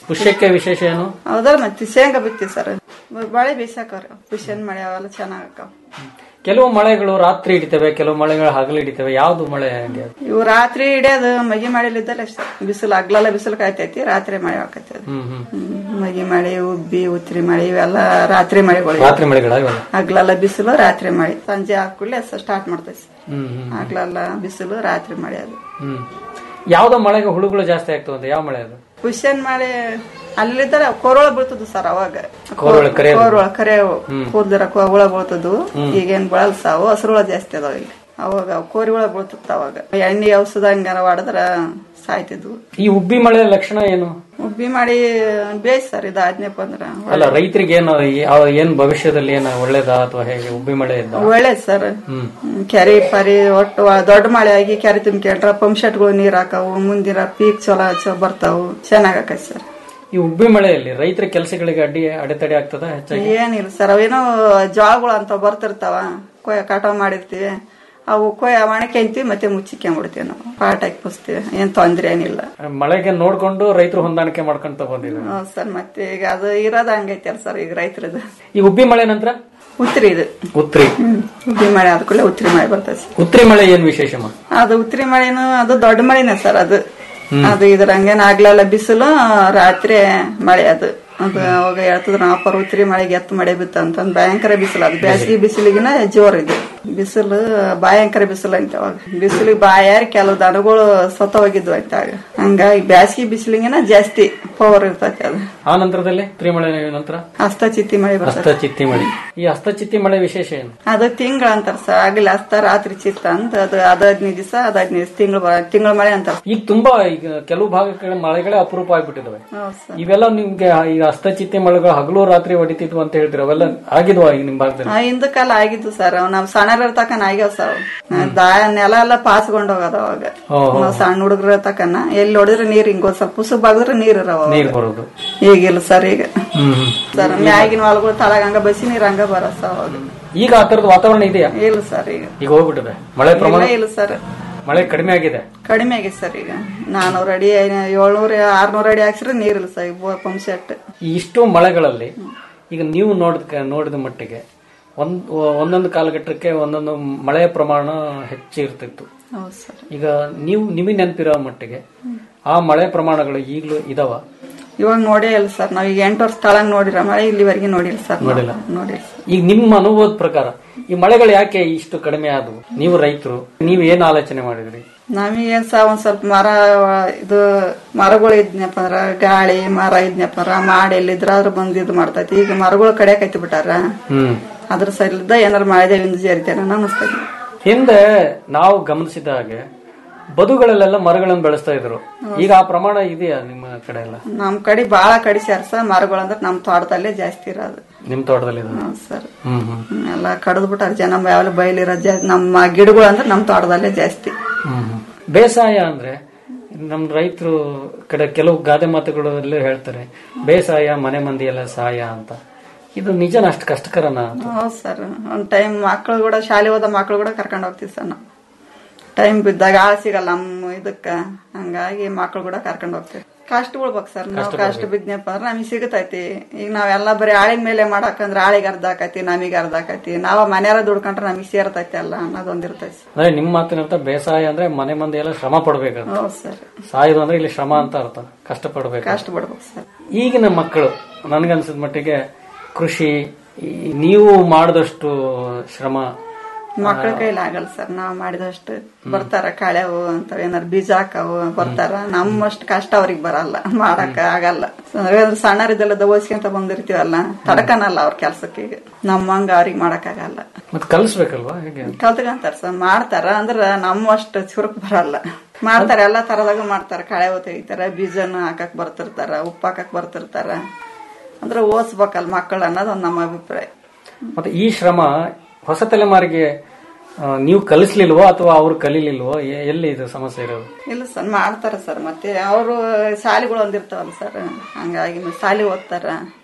ಪುಷ್ಯಕ್ಕೆ ವಿಶೇಷ ಏನು ಹೌದಲ್ಲ ಮತ್ತೆ ಶೇಂಗಾ ಬಿತ್ತೀವಿ ಸರ್ ಬಾಳೆ ಬೀಸಾಕವ್ರಿ ಪುಷ್ಯನ್ ಮಳೆ ಅವೆಲ್ಲ ಚೆನ್ನಾಗ್ ಆಕಾವ್ ಕೆಲವು ಮಳೆಗಳು ರಾತ್ರಿ ಹಿಡಿತವೆ ಕೆಲವು ಮಳೆಗಳು ಹಗಲು ಹಿಡಿತವೆ ಯಾವ್ದು ಮಳೆ ಹಂಗೆ ಇವು ರಾತ್ರಿ ಹಿಡಿಯೋದು ಮಗಿ ಮಾಡಿಲಿದ್ದಲ್ಲ ಅಷ್ಟೇ ಬಿಸಿಲು ಹಗ್ಲೆಲ್ಲ ಬಿಸಿಲು ಕಾಯ್ತೈತಿ ರಾತ್ರಿ ಮಳೆ ಆಕೈತಿ ಅದು ಹ್ಮ್ ಹ್ಮ್ ಹ್ಮ್, ಮಗಿ ಮಳೆ ಉಬ್ಬಿ ಉತ್ರಿ ಮಳೆ ಇವೆಲ್ಲ ರಾತ್ರಿ ಮಳೆಗಳು ರಾತ್ರಿ ಮಳೆಗಳ ಇವೆಲ್ಲ ಹಗ್ಲೆಲ್ಲ ಬಿಸಿಲು ರಾತ್ರಿ ಮಳೆ ಸಂಜೆ ಹಾಕುಳ್ಳೆ ಸ್ಟಾರ್ಟ್ ಮಾಡ್ತೈತಿ ಹ್ಮ್ ಹ್ಮ್ ಹಗ್ಲೆಲ್ಲ ಬಿಸಿಲು ರಾತ್ರಿ ಮಳೆ ಅದು ಹ್ಮ್ ಯಾವ್ದೋ ಮಳೆಗೆ ಹುಳುಗಳು ಜಾಸ್ತಿ ಆಗ್ತವೆ ಅಂತ ಯಾವ ಮಳೆ ಅದು ಪುಷ್ಯನ್ ಮಳೆ ಅಲ್ಲಿದ್ದರೆ ಕೊರೋಳ ಬೀಳ್ತದ ಸರ್ ಅವಾಗ ಕೋರೋಳ ಕರೆ ಅದು. ಕೋರೋಳ ಕರೆ ಹ್ಮ್. ಕೂದಲಿರ ಹುಳ ಬೀಳ್ತದ್ದು ಹ್ಮ್. ಈಗೇನ್ ಬಳಲ್ ಸಾವು ಹಸಿರು ಹುಳ ಜಾಸ್ತಿ ಅದಾವ ಈಗ ಅವಾಗ ಕೋರಿ ಹುಳ ಬೀಳ್ತಿತ್ತು ಅವಾಗ ಎಣ್ಣೆ ಔಷಧ ಹಂಗಾರ ಹೊಡೆದ್ರ ಸಾಯ್ತಿದ್ವು ಈ ಉಬ್ಬಿ ಮಳೆ ಲಕ್ಷಣ ಏನು ಉಬ್ಬಿ ಮಾಡಿ ಬೇಸ್ ಸರ್ ಇದು ಆಜ್ಞೆಪ್ಪ ಅಂದ್ರ ಅಲ್ಲ ರೈತರಿಗೆ ಏನು ಯಾವ ಏನ್ ಭವಿಷ್ಯದಲ್ಲಿ ಏನು ಒಳ್ಳೇದಾ ಅಥವಾ ಹೇಗೆ ಉಬ್ಬಿ ಮಳೆ ಇದ್ದ ಒಳ್ಳೇದ್ ಸರ್ ಹ್ಮ್ ಹ್ಮ್, ಕೆರೆ ಪರಿ ಒಟ್ಟು ದೊಡ್ಡ ಮಳೆ ಆಗಿ ಕೆರೆ ತುಂಬಿಕೊಂಡ್ರ ಪಂಪ್ ಸೆಟ್ಗಳು ನೀರ್ ಹಾಕಾವು ಮುಂದಿನ ಪೀಕ್ ಚಲೋ ಚಲೋ ಬರ್ತಾವು ಚೆನ್ನಾಗ್ ಆಕೈತಿ ಸರ್ ಈ ಉಬ್ಬಿ ಮಳೆಯಲ್ಲಿ ರೈತರ ಕೆಲಸಗಳಿಗೆ ಅಡ್ಡಿ ಅಡೆತಡೆ ಆಗ್ತದ ಹೆಚ್ಚಾಗಿ ಏನಿಲ್ಲ ಸರ್ ಅವೇನೋ ಜೋಳಗಳು ಅಂತ ಬರ್ತಿರ್ತಾವ ಕೊಯ್ಯ ಕಟಾವ್ ಮಾಡಿರ್ತೀವಿ ಅವು ಕೊಯ್ಯ ಒಣಕೆಂತೀವಿ ಮತ್ತೆ ಮುಚ್ಚಿಕೊಂಡ್ಬಿಡ್ತೀವಿ ನಾವು ಪಾಟ್ ಹಾಕಿ ಪುಸ್ತೀವಿ ಏನ್ ತೊಂದ್ರೆ ಏನಿಲ್ಲ ಮಳೆಗೆ ನೋಡ್ಕೊಂಡು ರೈತರು ಹೊಂದಾಣಿಕೆ ಮಾಡ್ಕೊಂತ ಬಂದಿದ್ದಾರೆ ಹೌದ್ ಸರ್ ಮತ್ತೆ ಈಗ ಅದು ಇರೋದ ಹಂಗೈತಲ್ಲ ಸರ್ ಈಗ ರೈತರದು ಈ ಉಬ್ಬಿ ಮಳೆ ನಂತರ ಉತ್ರಿ ಇದು ಉತ್ರಿ ಉಬ್ಬಿ ಮಳೆ ಆದ ಕೂಡಲೇ ಉತ್ರಿ ಮಳೆ ಬರ್ತದೆ ಸರ್ ಉತ್ರಿ ಮಳೆ ಏನ್ ವಿಶೇಷಮ್ಮ ಅದು ಉತ್ರಿ ಮಳೆನು ಅದು ದೊಡ್ಡ ಮಳೆನೇ ಸರ್ ಅದು ಹ್ಮ್. ಅದು ಇದ್ರ ಹಂಗೇನ್ ಆಗ್ಲೆಲ್ಲ ಬಿಸಿಲು ರಾತ್ರಿ ಮಳೆ ಅದು ಅದು ಅವಾಗ ಹೇಳ್ತಿದ್ರು ನಾವು ಪರ್ ಉತ್ರಿ ಮಳೆಗೆ ಎತ್ತು ಮಳೆ ಬಿತ್ತ ಅಂತಂದ್ ಭಯಂಕರ ಬಿಸಿಲು ಅದು ಬೇಸಿಗೆ ಬಿಸಿಲಿಗಿನ ಜೋರ್ ಇದು ಬಿಸಿಲು ಭಯಂಕರ ಬಿಸಿಲು ಅಂತ ಅವಾಗ ಬಿಸಿಲಿಗೆ ಬಾಯಾರಿ ಕೆಲವು ದನಗಳು ಸತ್ತ ಹೋಗಿದ್ವು ಅಂತ ಆಗ ಹಂಗಾಗಿ ಬ್ಯಾಸಿಗೆ ಬಿಸಿಲಿಗಿನ ಜಾಸ್ತಿ ಪವರ್ ಇರ್ತೈತಿ ಅದು ಆ ನಂತರದಲ್ಲಿ ಉತ್ರಿ ಮಳೆ ನಂತರ ಹಸ್ತ ಚಿತ್ತಿ ಮಳೆ ಹಸ್ತ ಬರ್ತದೆ ಚಿತ್ತಿ ಮಳೆ ಈ ಹಸ್ತ ಚಿತ್ತಿ ಮಳೆ ವಿಶೇಷ ಏನು ಅದು ತಿಂಗಳ ಅಂತಾರ ಸರ್ ಆಗ್ಲಿ ಹಸ್ತ ರಾತ್ರಿ ಚಿತ್ತ ಅಂತ ಅದು ಅದ್ ಹದಿನೈದು ದಿವಸ ಅದ್ ಹದಿನೈದು ತಿಂಗಳು ತಿಂಗಳ ಮಳೆ ಅಂತಾರ ಈಗ ತುಂಬಾ ಈಗ ಕೆಲವು ಭಾಗಗಳ ಮಳೆಗಳೇ ಅಪರೂಪ ಆಗ್ಬಿಟ್ಟಿದಾವೆ ಹೌದ್ ಸರ್ ಇವೆಲ್ಲ ನಿಮ್ಗೆ ಈಗ ಹಸ್ತಚಿತ್ತಿ ಮಳೆಗಳು ಹಗಲು ರಾತ್ರಿ ಹೊಡಿತಿದ್ವು ಅಂತ ಹೇಳ್ತೀರ ಅವೆಲ್ಲ ಆಗಿದ್ವಾ ಈಗ ನಿಮ್ ಭಾಗದಲ್ಲಿ ಆ, ಹಿಂದ ಕಾಲ ಆಗಿದ್ದು ಸರ್ ನಾವ್ ಸಣ್ಣ ಇರ್ತಕನ ಆಗ್ಯಾವ ಸರ್ ದಾಯ ನೆಲ ಎಲ್ಲ ಪಾಸ್ಕೊಂಡ್ ಹೋಗದ ಅವಾಗ ಓಹೋ. ನಾವ್ ಸಣ್ಣ ಹುಡುಗ್ರ ತಕನ ಎಲ್ಲಿ ಹೊಡೆದ್ರೆ ನೀರ್ ಹಿಂಗ್ ಒಂದ್ ಸ್ವಲ್ಪ ಉಸು ಬಾಗಿದ್ರೆ ನೀರ್ ಇರವ ಅವಾಗ. ನೀರ್ ಬರೋದು ಈಗಿಲ್ಲ ಸರ್ ಈಗ ಹ್ಮ್ ಹ್ಮ್. ಸರ್ ಮ್ಯಾಗಿನ ಹೊಲಗಳು ತಳಗ ಹಂಗ ಬಸಿ ನೀರ್ ಹಂಗ ಬರ ಸರ್ ಅವಾಗ ಈಗ ಆ ತರದ ವಾತಾವರಣ ಇದೆಯಾ ಇಲ್ಲ ಸರ್ ಈಗ ಈಗ ಹೋಗ್ಬಿಟ್ಟಿದೆ ಮಳೆ ಪ್ರಮಾಣ ಇಲ್ಲ, ಇಲ್ಲ ಸರ್ ಮಳೆ ಕಡಿಮೆ ಆಗಿದೆ ಕಡಿಮೆ ಆಗೈತೆ ಸರ್ ಈಗ ನಾನೂರ್ ಅಡಿ ಏಳ್ನೂರ ಆರ್ನೂರ್ ಅಡಿ ಹಾಕ್ಸಿದ್ರೆ ನೀರಿಲ್ಲ ಸರ್ ಈಗ ಪಂಪ್ ಸೆಟ್ ಈ ಇಷ್ಟು ಮಳೆಗಳಲ್ಲಿ ಈಗ ನೀವು ನೋಡಿದ ನೋಡಿದ ಮಟ್ಟಿಗೆ ಒಂದ್ ಒಂದೊಂದು ಕಾಲಘಟ್ಟಕ್ಕೆ ಒಂದೊಂದು ಮಳೆಯ ಪ್ರಮಾಣ ಹೆಚ್ಚು ಇರ್ತಿತ್ತು ಹೌದು ಸರ್ ಈಗ ನೀವು ನಿಮಗೆ ನೆನಪಿರೋ ಮಟ್ಟಿಗೆ ಆ ಮಳೆ ಪ್ರಮಾಣಗಳು ಈಗಲೂ ಇದಾವ ಇವಾಗ ನೋಡೇ ಇಲ್ಲ ಸರ್ ನಾವ್ ಈಗ ಎಂಟು ವರ್ಷ ತಳಂಗ್ ನೋಡಿರ ಮಳೆ ಇಲ್ಲಿವರೆಗೆ ನೋಡಿಲ್ಲ ಸರ್ ನಾವು. ನೋಡಿಲ್ಲ. ನೋಡಿಲ್ಲ ಈಗ ನಿಮ್ಮ ಅನುಭವದ ಪ್ರಕಾರ ಈ ಮಳೆಗಳು ಯಾಕೆ ಇಷ್ಟು ಕಡಿಮೆ ಆದವು ನೀವು ರೈತರು ನೀವು ಏನ್ ಆಲೋಚನೆ ಮಾಡಿದ್ರಿ ನಮಗೆ ಸಹ ಒಂದ್ ಸ್ವಲ್ಪ ಮರ ಇದು ಮರಗಳು ಇದ್ನಪ್ಪ ಅಂದ್ರ ಗಾಳಿ ಮರ ಇದ್ನಪ್ಪ ಅಂದ್ರ ಮಾಡಿ ಎಲ್ಲಿದ್ರ ಅದ್ರ ಬಂದ್ ಇದು ಮಾಡ್ತೈತಿ ಈಗ ಮರಗಳು ಕಡಿಯಾಕೈತಿ ಬಿಟ್ಟಾರ ಹ್ಮ್ ಅದ್ರ ಸಲಿದ್ದ ಏನಾರ ಮಾಡಿದೆ ಇಂದ ಜರಿತೇನೆ ಅನಿಸ್ತೈತಿ ಹಿಂದೆ ನಾವು ಗಮನಿಸಿದ ಹಾಗೆ ಬದುಗಳಲ್ಲೆಲ್ಲ ಮರಗಳನ್ನು ಬೆಳೆಸ್ತಾ ಇದ್ರು ಈಗ ಆ ಪ್ರಮಾಣ ಇದೆಯಾ ನಿಮ್ಮ ಕಡೆ ಎಲ್ಲ ನಮ್ ಕಡೆ ಬಾಳ ಕಡಿಸ್ಯಾರ ಸರ್ ಮರಗಳು ಅಂದ್ರೆ ನಮ್ ತೋಟದಲ್ಲೇ ಜಾಸ್ತಿ ಇರೋದು ನಿಮ್ ತೋಟದಲ್ಲಿ ಇದೆ ಹೌದ್ ಸರ್ ಹ್ಮ್ ಹ್ಮ್ ಹ್ಮ್, ಎಲ್ಲ ಕಡ್ದು ಬಿಟ್ಟಾರ ಜನ ಯಾವೆಲ್ಲ ಬಯಲಿರೋ ಜಾಸ್ತಿ ನಮ್ಮ ಗಿಡಗಳು ಅಂದ್ರೆ ನಮ್ ತೋಟದಲ್ಲೇ ಜಾಸ್ತಿ ಹ್ಮ್ ಹ್ಮ್. ಬೇಸಾಯ ಅಂದ್ರೆ ನಮ್ ರೈತರು ಕಡೆ ಕೆಲವು ಗಾದೆ ಮಾತುಗಳು ಹೇಳ್ತಾರೆ ಬೇಸಾಯ ಮನೆ ಮಂದಿ ಎಲ್ಲ ಸಹಾಯ ಅಂತ ಇದು ನಿಜನ ಅಷ್ಟು ಕಷ್ಟಕರನ ಅಂತ ಹೌದ್ ಸರ್ ಒಂದ್ ಟೈಮ್ ಮಕ್ಳು ಕೂಡ ಶಾಲೆ ಹೋದ ಮಕ್ಳು ಕೂಡ ಕರ್ಕೊಂಡ್ ಹೋಗ್ತೀವಿ ಸರ್ ನಾವು ಟೈಮ್ ಬಿದ್ದಾಗ ಆಳ್ ಸಿಗಲ್ಲ ನಮ್ಮ ಇದಕ್ಕ ಹಂಗಾಗಿ ಮಕ್ಳು ಕೂಡ ಕರ್ಕೊಂಡ್ ಹೋಗ್ತೀವಿ ಕಷ್ಟ ಬಿಡ್ಬೇಕು ಸರ್ ನಾವು ಕಷ್ಟ ಬಿದ್ನಪ್ಪ ಅಂದ್ರೆ ನಮಗೆ ಸಿಗತೈತಿ ಈಗ ನಾವೆಲ್ಲ ಬರೀ ಆಳಿನ ಮೇಲೆ ಮಾಡಾಕಂದ್ರೆ ಆಳಿಗೆ ಅರ್ಧ ಆಕೈತಿ ನಮಗೆ ಅರ್ಧ ಆಕೈತಿ ನಾವ ಮನೆಯಾರ ದುಡ್ಕೊಂಡ್ರೆ ನಮಗೆ ಸೇರ್ತೈತಿ ಅಲ್ಲ ಅನ್ನೋದೊಂದಿರ್ತೈತಿ ಅಂದ್ರೆ ನಿಮ್ಮ ಮಾತಿನ ಅರ್ಥ ಬೇಸಾಯ ಅಂದ್ರೆ ಮನೆ ಮಂದಿ ಎಲ್ಲ ಶ್ರಮ ಪಡ್ಬೇಕಂತ ಹೌದ್ ಸರ್ ಸಾಯೋದು ಅಂದ್ರೆ ಇಲ್ಲಿ ಶ್ರಮ ಅಂತ ಅರ್ಥ ಕಷ್ಟ ಪಡ್ಬೇಕು ಕಷ್ಟ ಬಿಡ್ಬೇಕು ಸರ್ ಈಗಿನ ಮಕ್ಕಳು ನನ್ಗನ್ಸಿದ ಮಟ್ಟಿಗೆ ಕೃಷಿ ಈ ನೀವು ಮಾಡಿದಷ್ಟು ಶ್ರಮ ಮಕ್ಳ ಕೈಲಿ ಆಗಲ್ಲ ಸರ್ ನಾವ್ ಮಾಡಿದಷ್ಟು ಬರ್ತಾರ ಕಳೆವು ಅಂತ ಏನಾರ ಬೀಜ ಹಾಕವು ಬರ್ತಾರ ನಮ್ಮಷ್ಟು ಕಷ್ಟ ಅವ್ರಿಗೆ ಬರಲ್ಲ ಮಾಡಕ್ ಆಗಲ್ಲ ಯಾಕಂದ್ರೆ ಸಣ್ಣರಿದ್ದೆಲ್ಲ ಓದಿಸ್ಕೊಂತ ಬಂದಿರ್ತೀವಲ್ಲ ತಡ್ಕನಲ್ಲ ಅವ್ರ ಕೆಲ್ಸಕ್ಕೆ ಈಗ ನಮ್ಮಂಗ ಅವ್ರಿಗೆ ಮಾಡಕ್ ಆಗಲ್ಲ ಮತ್ತೆ ಕಲಿಸ್ಬೇಕಲ್ವಾ ಹೇಗೆ ಕಲ್ತ್ಕಂತಾರ ಸರ್ ಮಾಡ್ತಾರ ಅಂದ್ರ ನಮ್ಮಷ್ಟು ಚುರುಕ್ ಬರಲ್ಲ ಮಾಡ್ತಾರ ಎಲ್ಲಾ ತರದಾಗ ಮಾಡ್ತಾರ ಕಳೆ ತೆಗಿತಾರ ಬೀಜನ ಹಾಕಕ್ ಬರ್ತಿರ್ತಾರ ಉಪ್ಪು ಹಾಕಕ್ ಬರ್ತಿರ್ತಾರ ಅಂದ್ರೆ ಓದಿಸ್ಬೇಕಲ್ಲ ಮಕ್ಕಳು ಅನ್ನೋದು ಒಂದ್ ನಮ್ಮ ಅಭಿಪ್ರಾಯ ಮತ್ತೆ ಈ ಶ್ರಮ ಹೊಸ ತಲೆಮಾರಿಗೆ ಆ, ನೀವು ಕಲಿಸ್ಲಿಲ್ವೋ ಅಥವಾ ಅವ್ರು ಕಲೀಲಿಲ್ವೋ ಎ- ಎಲ್ಲಿ ಇದು ಸಮಸ್ಯೆ ಇರೋದು ಇಲ್ಲ ಸರ್ ಮಾಡ್ತಾರ ಸರ್ ಮತ್ತೆ ಅವರು ಶಾಲೆಗಳು ಒಂದಿರ್ತಾವಲ್ಲ ಸರ್ ಹಂಗಾಗಿ ಶಾಲೆ ಓದ್ತಾರ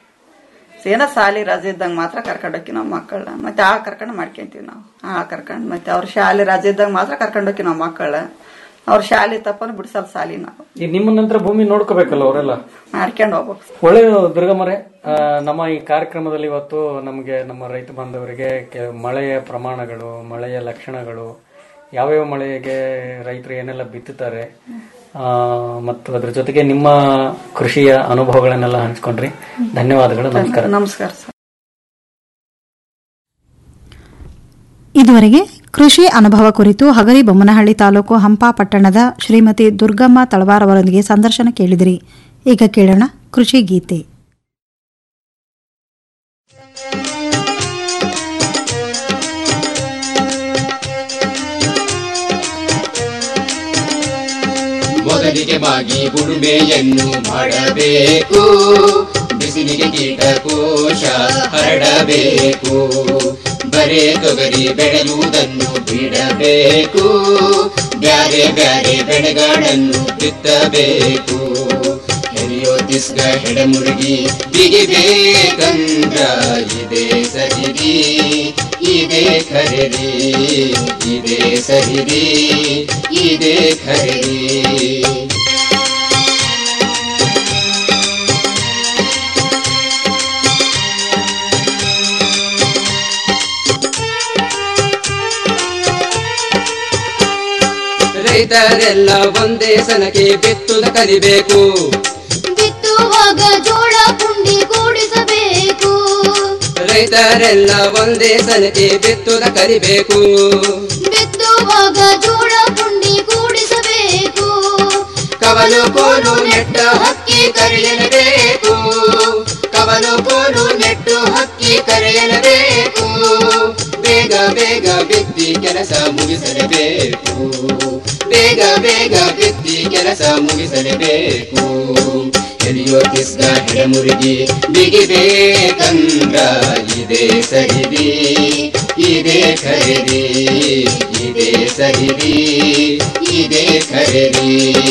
ಏನೋ ಶಾಲೆ ರಜೆ ಇದ್ದಂಗ ಮಾತ್ರ ಕರ್ಕೊಂಡೋಗಿ ನಾವು ಮಕ್ಕಳನ್ನ ಮತ್ತೆ ಆ ಕರ್ಕೊಂಡು ಮಾಡ್ಕೊಂತೀವಿ ನಾವು ಆ ಕರ್ಕೊಂಡು ಮತ್ತೆ ಅವ್ರ ಶಾಲೆ ರಜೆ ಇದ್ದಂಗ ಮಾತ್ರ ಕರ್ಕೊಂಡೋಗಿ ನಾವು ಮಕ್ಕಳ ಅವ್ರ ಶಾಲೆ ತಪ್ಪನ ಬಿಡ್ಸಲ್ ಸಾಲಿ ನಾವು ಈಗ ನಿಮ್ಮ ನಂತರ ಭೂಮಿ ನೋಡ್ಕೋಬೇಕಲ್ಲ ಅವರೆಲ್ಲ ಮಾಡ್ಕೊಂಡು ಹೋಗ್ಬೇಕು ಒಳ್ಳೆ ದುರ್ಗಮರೆ ಆ, ನಮ್ಮ ಈ ಕಾರ್ಯಕ್ರಮದಲ್ಲಿ ಇವತ್ತು ನಮಗೆ ನಮ್ಮ ರೈತ ಬಾಂಧವರಿಗೆ ಕೆ- ಮಳೆಯ ಪ್ರಮಾಣಗಳು ಮಳೆಯ ಲಕ್ಷಣಗಳು ಯಾವ್ಯಾವ ಮಳೆಗೆ ರೈತರು ಏನೆಲ್ಲ ಬಿತ್ತುತ್ತಾರೆ ಆ, ಮತ್ತು ಅದ್ರ ಜೊತೆಗೆ ನಿಮ್ಮ ಕೃಷಿಯ ಅನುಭವಗಳನ್ನೆಲ್ಲ ಹಂಚ್ಕೊಂಡ್ರಿ ಧನ್ಯವಾದಗಳು ನಮಸ್ಕಾರ ನಮಸ್ಕಾರ ಸರ್ ಇದುವರೆಗೆ ಕೃಷಿ ಅನುಭವ ಕುರಿತು ಹಗರಿ ಬೊಮ್ಮನಹಳ್ಳಿ ತಾಲೂಕು ಹಂಪಾ ಪಟ್ಟಣದ ಶ್ರೀಮತಿ ದುರ್ಗಮ್ಮ ತಳವಾರ್ ಅವರೊಂದಿಗೆ ಸಂದರ್ಶನ ಕೇಳಿದಿರಿ ಈಗ ಕೇಳೋಣ ಕೃಷಿ ಗೀತೆ ಮೊದಲಿಗೆ ಮಾಗಿ ಉಳುಮೆಯನ್ನು ಮಾಡಬೇಕು ಬಿಸಿಲಿಗೆ ಕೀಟಕೋಶ ಹರಡಬೇಕು ಬರೇ ತೊಗರಿ ಬೆಳೆಯುವುದನ್ನು ಬಿಡಬೇಕು ಬ್ಯಾರೆ ಬ್ಯಾರೆ ಬೆಳೆಗಳನ್ನು ಬಿತ್ತಬೇಕು ಹೆರಿಯೋ ದಿಸ್ಗ ಹೆಡಮುರುಗಿ ಬಿಗಿಬೇಕಂದ್ರ ಇದೇ ಸರಿರಿ ಇದೇ ಖರೀರಿ ಇದೇ ಸರಿರಿ ಇದೇ ಖರೀರಿ ರೈತರೆಲ್ಲ ಒಂದೇ ಸನಕ್ಕೆ ಬಿತ್ತುದ ಕಲಿಬೇಕು ಬಿತ್ತುವಾಗ ಜೋಳ ಪುಂಡಿ ಕೂಡಿಸಬೇಕು ರೈತರೆಲ್ಲ ಒಂದೇ ಸನಕ್ಕೆ ಬಿತ್ತುದ ಕಲಿಬೇಕು ಬಿತ್ತುವಾಗ ಜೋಳ ಪುಂಡಿ ಕೂಡಿಸಬೇಕು ಕವಲು ಕೋಲು ನೆಟ್ಟ ಹಕ್ಕಿ ಕರೆಯಲೇಬೇಕು ಕವಲು ಕೋಲು ನೆಟ್ಟು ಹಕ್ಕಿ ಕರೆಯಲೇಬೇಕು ಬೇಗ ಬೇಗ ಬಿತ್ತಿ ಕೆಲಸ ಮುಗಿಸಲೇಬೇಕು ಬೇಗ ಬೇಗ ಬಿತ್ತಿ ಕೆಲಸ ಮುಗಿಸಲೇಬೇಕು ಎಲಿಯೋ ಕಿಸ್ಗ ಹೆಡಮುರುಗಿ ಬಿಗಿಬೇಕಂದ್ರ ಇದೇ ಸರಿದಿ ಇದೇ ಖರೀದಿ ಇದೇ ಸರಿದಿ ಇದೇ ಖರೀದಿ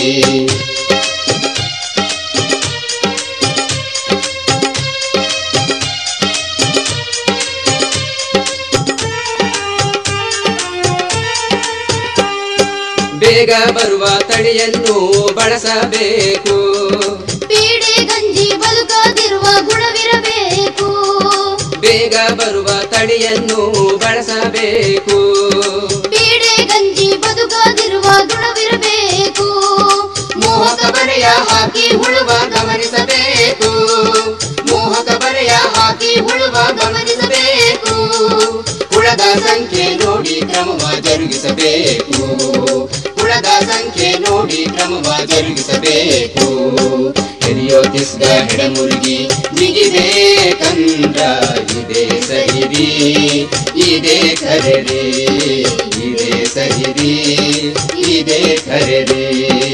ಬೇಗ ಬರುವ ತಳಿಯನ್ನು ಬಳಸಬೇಕು ಪೀಡೆ ಗಂಜಿ ಬದುಕದಿರುವ ಗುಣವಿರಬೇಕು ಬೇಗ ಬರುವ ತಳಿಯನ್ನು ಬಳಸಬೇಕು ಪೀಡೆ ಗಂಜಿ ಬದುಕದಿರುವ ಗುಣವಿರಬೇಕು ಮೋಹಕ ಬರೆಯ ಹಾಕಿ ಹುಳುವ ಗಮನಿಸಬೇಕು ಮೋಹಕ ಬರೆಯ ಹಾಕಿ ಹುಳುವ ಗಮನಿಸಬೇಕು ಹುಳದ ಸಂಖ್ಯೆ ನೋಡಿ ಕ್ರಮವ ಜರುಗಿಸಬೇಕು ಹುಳದ ಸಂಖ್ಯೆ ನೋಡಿ ಕ್ರಮವ ಜರುಗಿಸಬೇಕು ಎಲಿಯೋ ತಿಸ್ಗ ಹೆಡಮುರುಗಿ ಬಿಗಿಬೇಕಂದ್ರ ಇದೇ ಸಹಿರಿ ಇದೇ ಖರೀರಿ ಇದೇ ಸಹಿರಿ ಇದೇ ಖರೀರಿ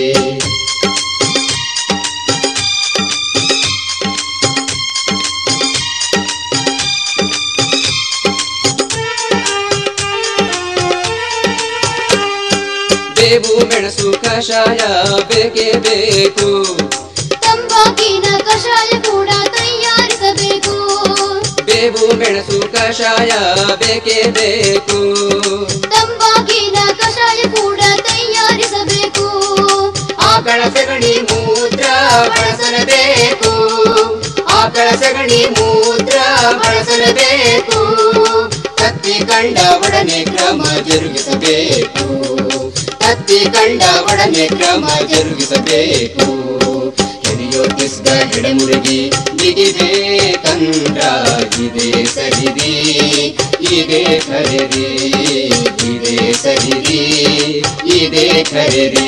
ಬೇವು ಮೆಣಸು ಕಷಾಯ ಬೇಕೇ ಬೇಕು ತಂಬಾಕಿನ ಕಷಾಯ ಕೂಡ ತಯಾರಿಸಬೇಕು ಬೇವು ಮೆಣಸು ಕಷಾಯ ಬೇಕೇ ಬೇಕು ತಂಬಾಕಿನ ಕಷಾಯ ಕೂಡ ತಯಾರಿಸಬೇಕು ಆಕಳ ಸಗಣಿ ಮೂತ್ರ ಬಳಸಲೇಬೇಕು ಆಕಳ ಸಗಣಿ ಮೂತ್ರ ಬಳಸಲೇಬೇಕು ಕತ್ತಿ ಕಂಡ ಒಡನೆ ಕ್ರಮ ಜರುಗಿಸಬೇಕು ಕತ್ತಿ ಕಂಡ ಒಡನೆ ಕ್ರಮ ಜರುಗಿಸಬೇಕು ಎಲಿಯೋ ತಿಸ್ಗ ಹೆಡಮುರುಗಿ ಬಿಗಿಬೇಕಂದ್ರ ಇದೇ ಸರಿದಿ ಇದೇ ಖರೀದಿ ಇದೇ ಸರಿದಿ ಇದೇ ಖರೀದಿ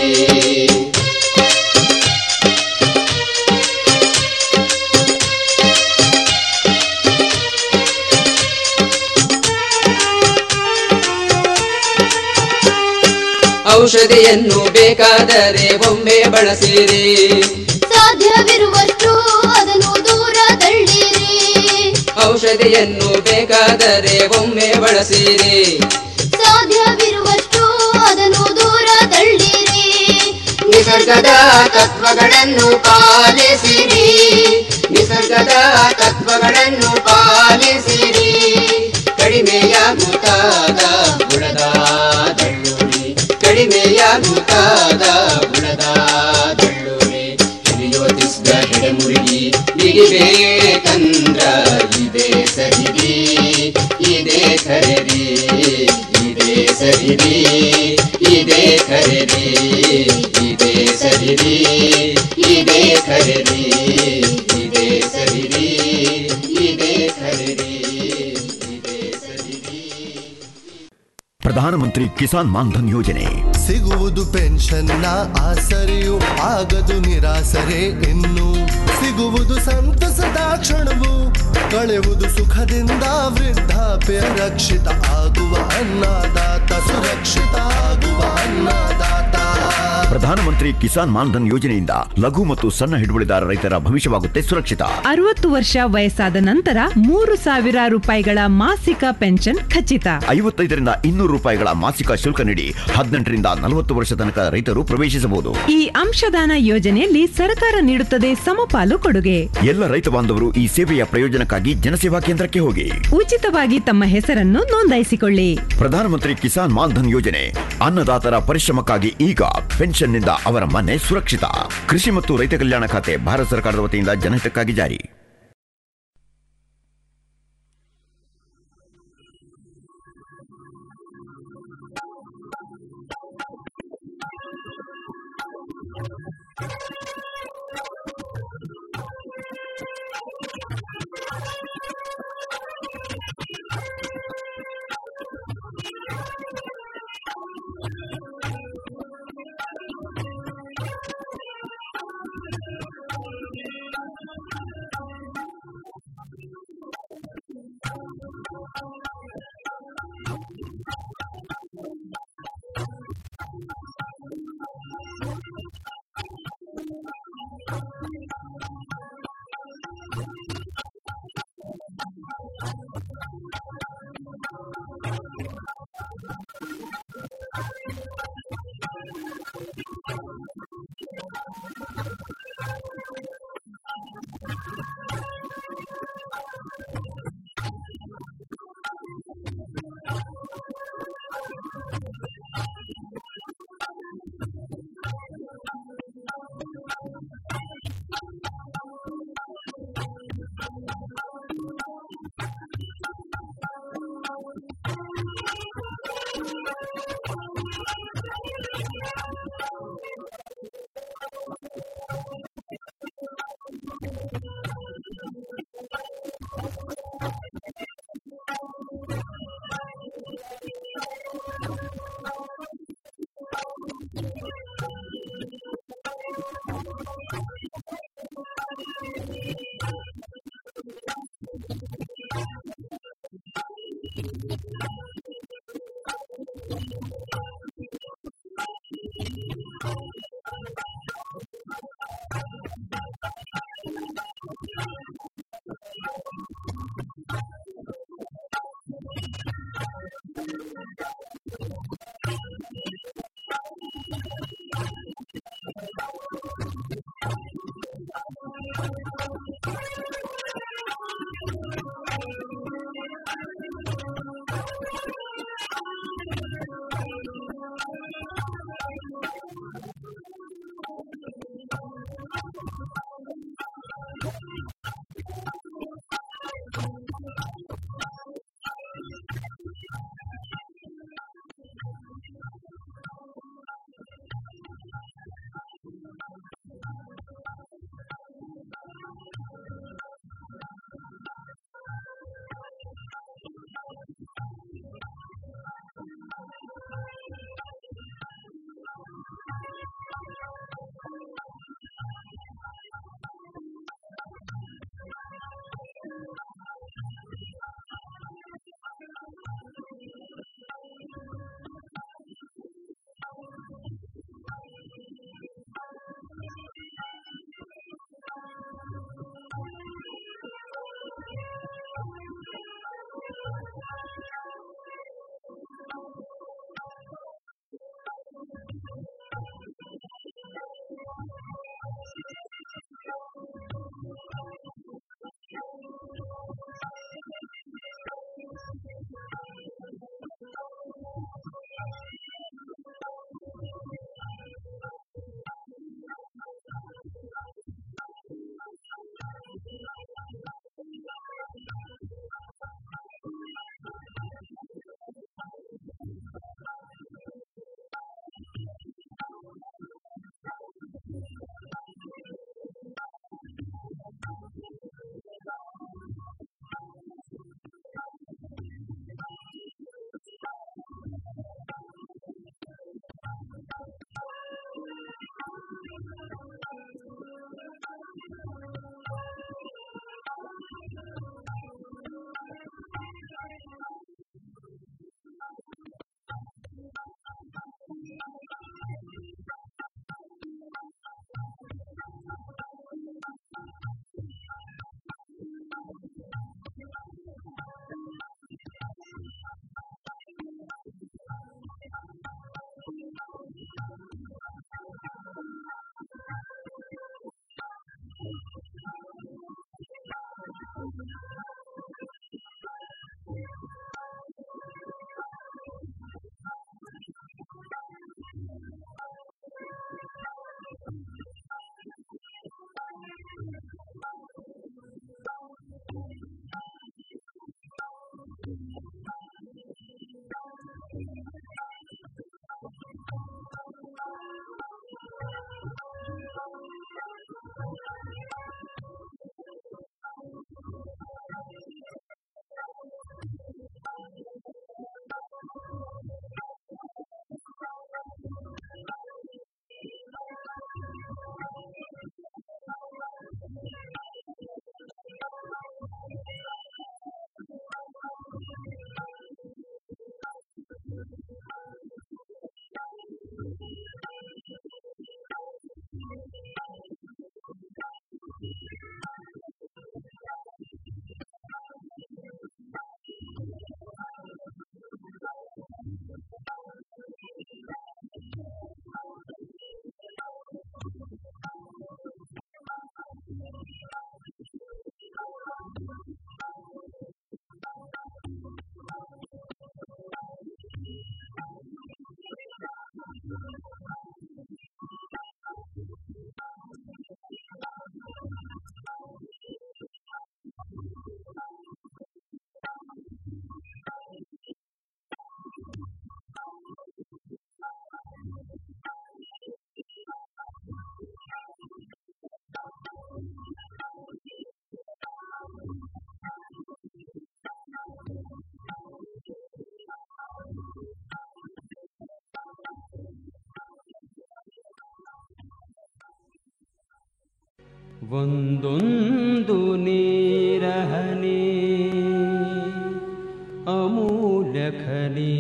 ಔಷಧಿಯನ್ನು ಬೇಕಾದರೆ ಒಮ್ಮೆ ಬಳಸಿರಿ ಸಾಧ್ಯವಿರುವಷ್ಟು ಅದನ್ನು ದೂರ ತಳ್ಳಿರಿ ಔಷಧಿಯನ್ನು ಬೇಕಾದರೆ ಒಮ್ಮೆ ಬಳಸಿರಿ ಸಾಧ್ಯವಿರುವಷ್ಟು ಅದನ್ನು ದೂರ ತಳ್ಳಿರಿ ನಿಸರ್ಗದ ತತ್ವಗಳನ್ನು ಪಾಲಿಸಿರಿ ನಿಸರ್ಗದ ತತ್ವಗಳನ್ನು ಪಾಲಿಸಿರಿ ಕಡಿಮೆಯಾಗುತ್ತಾದ ಬುಡದ ದಳ್ಳುರಿ ಕಡಿಮೆಯಾಗುತ್ತಾದ ಗುತ್ತಾದ ಬುಡದ ದಳ್ಳೂರಿ ಹಿರಿಯೋತಿಸ್ದ ಹೆಡೆಮುರುಗಿ ಬಿಗಿಬೇಕಂದ್ರ ಇದೇ ಸರಿರಿ ಇದೇ ಖರೀರಿ ಇದೇ ಸರಿರಿ ಇದೇ ಖರೀರಿ ಇದೇ ಸರಿರಿ ಇದೇ ಖರೀರಿ ಇದೇ ಸರಿರಿ ಇದೇ ಖರೀರಿ ಪ್ರಧಾನಮಂತ್ರಿ ಕಿಸಾನ್ ಮಾನ್ಧನ್ ಯೋಜನೆ ಸಿಗುವುದು ಪೆನ್ಷನ್ನ ಆಸರೆಯು ಆಗದು ನಿರಾಸರೆ ಇನ್ನು ಸಿಗುವುದು ಸಂತಸದ ಕ್ಷಣವು ಕಳೆಯುವುದು ಸುಖದಿಂದ ವೃದ್ಧಾಪ್ಯ ರಕ್ಷಿತ ಆಗುವ ಅನ್ನದಾತ ಸುರಕ್ಷಿತ ಆಗುವ ಅನ್ನದಾತ ಪ್ರಧಾನಮಂತ್ರಿ ಕಿಸಾನ್ ಮಾನ್ಧನ್ ಯೋಜನೆಯಿಂದ ಲಘು ಮತ್ತು ಸಣ್ಣ ಹಿಡುವಳಿದಾರ ರೈತರ ಭವಿಷ್ಯವಾಗುತ್ತೆ ಸುರಕ್ಷಿತ ಅರವತ್ತು ವರ್ಷ ವಯಸ್ಸಾದ ನಂತರ ಮೂರು ಸಾವಿರ ರೂಪಾಯಿಗಳ ಮಾಸಿಕ ಪೆನ್ಷನ್ ಖಚಿತ ಐವತ್ತೈದರಿಂದ ಇನ್ನೂರು ರೂಪಾಯಿಗಳ ಮಾಸಿಕ ಶುಲ್ಕ ನೀಡಿ ಹದಿನೆಂಟರಿಂದ ನಲವತ್ತು ವರ್ಷ ತನಕ ರೈತರು ಪ್ರವೇಶಿಸಬಹುದು ಈ ಅಂಶದಾನ ಯೋಜನೆಯಲ್ಲಿ ಸರ್ಕಾರ ನೀಡುತ್ತದೆ ಸಮಪಾಲು ಕೊಡುಗೆ ಎಲ್ಲ ರೈತ ಬಾಂಧವರು ಈ ಸೇವೆಯ ಪ್ರಯೋಜನಕ್ಕಾಗಿ ಜನಸೇವಾ ಕೇಂದ್ರಕ್ಕೆ ಹೋಗಿ ಉಚಿತವಾಗಿ ತಮ್ಮ ಹೆಸರನ್ನು ನೋಂದಾಯಿಸಿಕೊಳ್ಳಿ ಪ್ರಧಾನಮಂತ್ರಿ ಕಿಸಾನ್ ಮಾನ್ಧನ್ ಯೋಜನೆ ಅನ್ನದಾತರ ಪರಿಶ್ರಮಕ್ಕಾಗಿ ಈಗ ಪೆನ್ಷನ್ನಿಂದ ಅವರ ಮನೆ ಸುರಕ್ಷಿತ ಕೃಷಿ ಮತ್ತು ರೈತ ಕಲ್ಯಾಣ ಖಾತೆ ಭಾರತ ಸರ್ಕಾರದ ವತಿಯಿಂದ ಜನಹಿತಕ್ಕಾಗಿ ಜಾರಿ ಒಂದೊಂದು ನೀರಹನಿ ಅಮೂಲ್ಯ ಖನಿ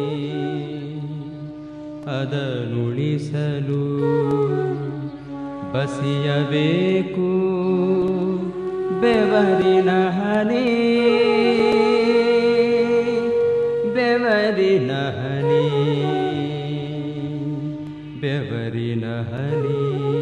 ಅದನುಳಿಸಲು ಬಸಿಯಬೇಕು ಬೆವರಿನ ಹನಿ ಬೆವರಿನ ಹನಿ ಬೆವರಿನ ಹನಿ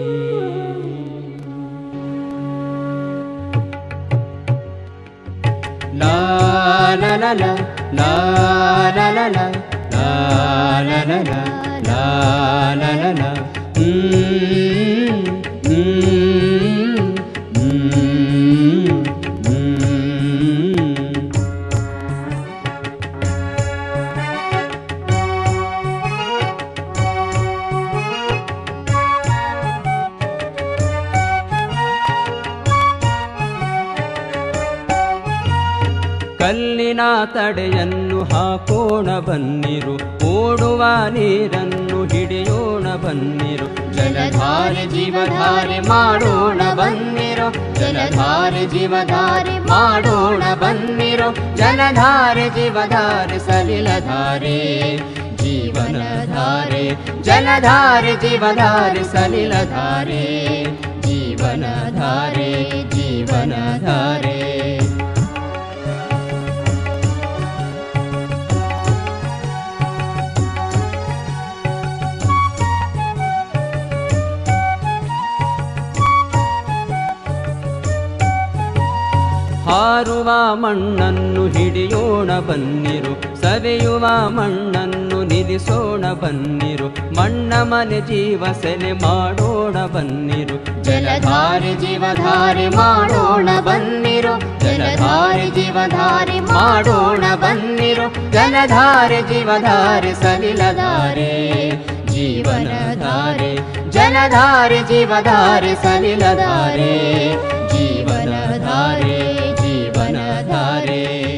ಲಾ la la la la la la la la la la la la la la la mm, mm, mm, mm. ಕಲ್ಲಿನ ತಡೆಯನ್ನು ಹಾಕೋಣ ಬನ್ನಿರು ಓಡುವ ನೀರನ್ನು ಹಿಡಿಯೋಣ ಬನ್ನಿರು ಜಲಧಾರೆ ಜೀವಧಾರೆ ಮಾಡೋಣ ಬನ್ನಿರು ಜಲಧಾರೆ ಜೀವಧಾರೆ ಮಾಡೋಣ ಬನ್ನಿರು ಜಲಧಾರೆ ಜೀವಧಾರೆ ಸಲಿಲಧಾರೆ ಜೀವನಧಾರೆ ಜಲಧಾರೆ ಜೀವಧಾರೆ ಸಲಿಲಧಾರೆ ಜೀವನಧಾರೆ ಜೀವನಧಾರೆ ಹಾರುವ ಮಣ್ಣನ್ನು ಹಿಡಿಯೋಣ ಬನ್ನಿರು ಸವೆಯುವ ಮಣ್ಣನ್ನು ನಿಲ್ಲಿಸೋಣ ಬನ್ನಿರು ಮಣ್ಣ ಮನೆ ಜೀವ ಸೆಲೆ ಮಾಡೋಣ ಬನ್ನಿರು ಜಲಧಾರೆ ಜೀವಧಾರೆ ಮಾಡೋಣ ಬನ್ನಿರು ಜಲಧಾರೆ ಜೀವಧಾರೆ ಮಾಡೋಣ ಬನ್ನಿರು ಜಲಧಾರೆ ಜೀವಧಾರೆ ಸಲಿಲಧಾರೆ ಜೀವನಧಾರೆ ಜಲಧಾರೆ ಜೀವಧಾರೆ ಸಲಿಲಧಾರೆ ಜೀವನಧಾರೆ ಜೀವನಧಾರೆ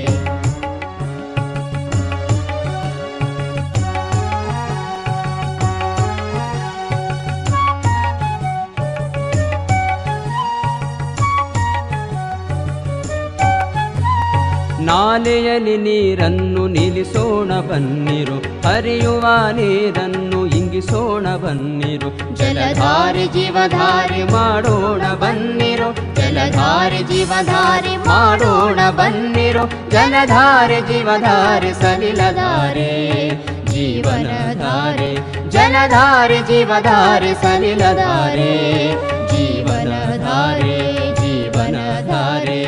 ನಾಲೆಯಲ್ಲಿ ನೀರನ್ನು ನಿಲ್ಲಿಸೋಣ ಬನ್ನಿರು ಹರಿಯುವ ನೀರನ್ನು ಇಂಗಿಸೋಣ ಬನ್ನಿರು ಜಲಧಾರೆ ಜೀವಧಾರೆ ಮಾಡೋಣ ಬನ್ನಿರು ಜಲಧಾರೆ ಜೀವಧಾರೆ ಮಾಡೋಣ ಬನ್ನಿರು ಜಲಧಾರೆ ಜೀವಧಾರೆ ಸಲಿಲಧಾರೆ ಜೀವನಧಾರೆ ಜಲಧಾರೆ ಜೀವಧಾರೆ ಸಲಿಲಧಾರೆ ಜೀವನಧಾರೆ ಜೀವನಧಾರೆ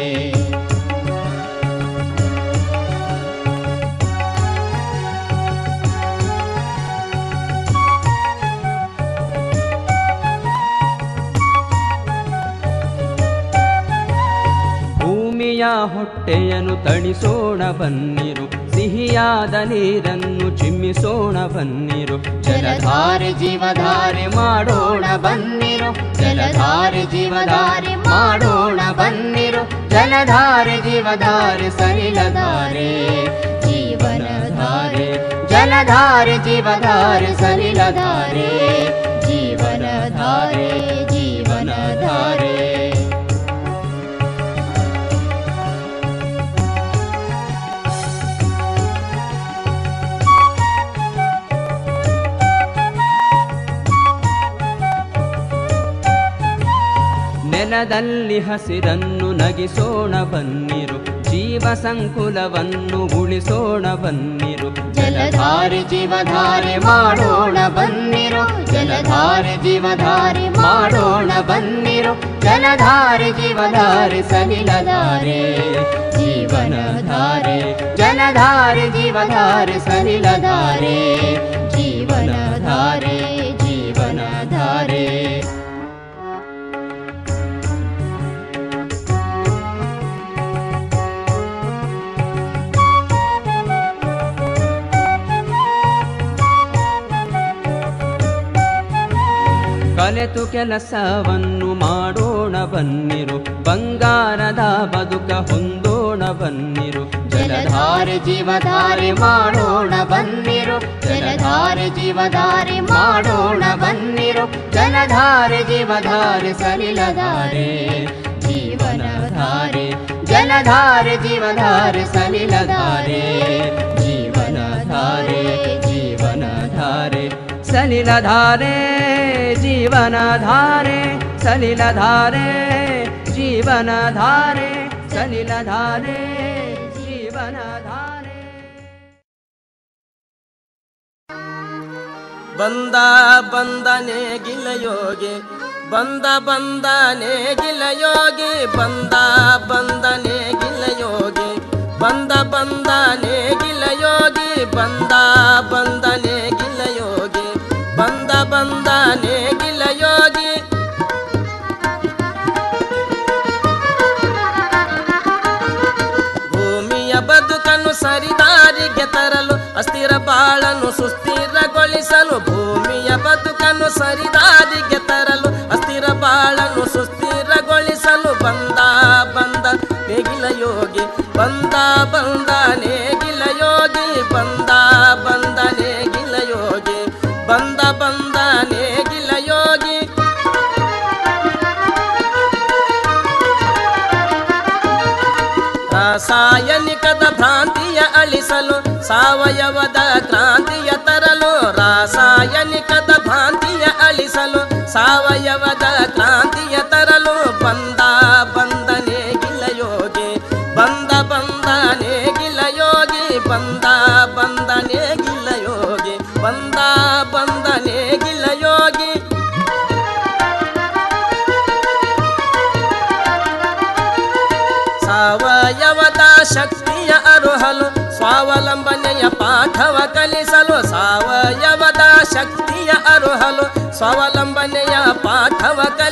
ಭೂಮಿಯ ಹೊಟ್ಟೆಯನ್ನು ತಣಿಸೋಣ ಬನ್ನಿರು ಸಿಹಿಯಾದ ನೀರನ್ನು ಚಿಮ್ಮಿಸೋಣ ಬನ್ನಿರು ಜಲಧಾರೆ ಜೀವಧಾರೆ ಮಾಡೋಣ ಬನ್ನಿರು ಜಲಧಾರೆ ಜೀವಧಾರೆ ಮಾಡೋಣ ಬನ್ನಿರು ಜಲಧಾರೆ ಜೀವಧಾರೆ ಸಲಿಲಧಾರೆ ಜೀವನಧಾರೆ ಜಲಧಾರೆ ಜೀವಧಾರೆ ಸಲಿಲಧಾರೆ ಜೀವನಧಾರೆ ಜೀವನಧಾರೆ ನೆಲದಲ್ಲಿ ಹಸಿರನ್ನು ನಗಿಸೋಣ ಬನ್ನಿರು ಜೀವ ಸಂಕುಲವನ್ನು ಉಳಿಸೋಣ ಬನ್ನಿರು ಜಲಧಾರೆ ಜೀವಧಾರೆ ಮಾಡೋಣ ಬನ್ನಿರು ಜಲಧಾರೆ ಜೀವಧಾರೆ ಮಾಡೋಣ ಬನ್ನಿರು ಜಲಧಾರೆ ಜೀವಧಾರೆ ಸಲಿಲಧಾರೆ ಜೀವನಧಾರೆ ಜಲಧಾರೆ ಜೀವಧಾರೆ ಸಲಿಲಧಾರೆ ಜೀವನಧಾರೆ ಜೀವನಧಾರೆ ಕಲೆತು ಕೆಲಸವನ್ನು ಮಾಡೋಣ ಬನ್ನಿರು ಬಂಗಾರದ ಬದುಕ ಹೊಂದೋಣ ಬನ್ನಿರು ಜಲಧಾರೆ ಜಲಧಾರೆ ಜೀವಧಾರೆ ಮಾಡೋಣ ಬನ್ನಿರು ಜಲಧಾರೆ ಜೀವಧಾರೆ ಮಾಡೋಣ ಬನ್ನಿರು ಜಲಧಾರೆ ಜೀವಧಾರೆ ಸಲಿಲಧಾರೆ ಜೀವನಧಾರೆ ಜಲಧಾರೆ ಜೀವಧಾರೆ ಸಲಿಲಧಾರೆ ಜೀವನಧಾರೆ ಜೀವನಧಾರೆ ಸಲಿಲಧಾರೆ ಜೀವನಧಾರೆ ಸಲಿಲಧಾರೆ ಜೀವನಧಾರೆ ಸಲಿಲಧಾರೆ ಜೀವನಧಾರೆ ಬಂದ ಬಂದನೆ ಗಿಲಯೋಗಿ ಬಂದ ಬಂದನೆ ಗಿಲಯೋಗಿ ಬಂದ ಬಂದನೆ ಗಿಲಯೋಗಿ ಬಂದ ಬಂದನೆ ಗಿಲಯೋಗಿ ಬಂದ ಬಂದನೆ ಗಿಲಯೋಗಿ ಬಂದ ಬಂದನೆ ಗಿಲಯೋಗಿ ಭೂಮಿಯ ಬದುಕನ್ನು ಸರಿದಾರಿಗೆ ತರಲು ಅಸ್ಥಿರ ಬಾಳನ್ನು ಸುಸ್ಥಿರಗೊಳಿಸಲು ಭೂಮಿಯ ಬದುಕನ್ನು ಸರಿದಾರಿಗೆ ತರಲು ಅಸ್ಥಿರ ಬಾಳನ್ನು ಸುಸ್ಥಿರಗೊಳಿಸಲು ಬಂದ ಬಂದ ನೇಗಿಲ ಯೋಗಿ ಬಂದ ಬಂದ ನೇಗಿಲ ಯೋಗಿ ಬಂದ ಬಂದ ನೇಗಿಲ ಯೋಗಿ ಬಂದ ಬಂದ ನೇಗಿಲ ಯೋಗಿ ರಾಸಾಯನಿಕದ ಭ್ರಾಂತಿಯ ಅಳಿಸಲು ಸಾವಯವದ ಕ್ರಾಂತಿಯ ತರಲು ರಾಸಾಯನಿಕದ ಭ್ರಾಂತಿಯ ಅಳಿಸಲು ಸಾವಯವದ ಕ್ರಾಂತಿಯ ತರಲು ಬಂದ ಬಂದನೆ ಗಿಲಯೋಗಿ ಬಂದ ಬಂದನೆ ಗಿಲಯೋಗಿ ಬಂದ ಬಂದನೆ ಗಿಲಯೋಗಿ ಬಂದ ಬಂದನೆ ಗಿಲಯೋಗಿ ಸಾವಯವದ ಶಕ್ತಿಯ ಅರುಹಲು ಸ್ವಾವಲಂಬನೆಯ ಪಾಠವ ಕಲಿಸಲು ಸಾವಯವದ ಶಕ್ತಿಯ ಅರುಹಲು ಸ್ವಾವಲಂಬನೆಯ ಪಾಠವ ಕಲಿಸಲು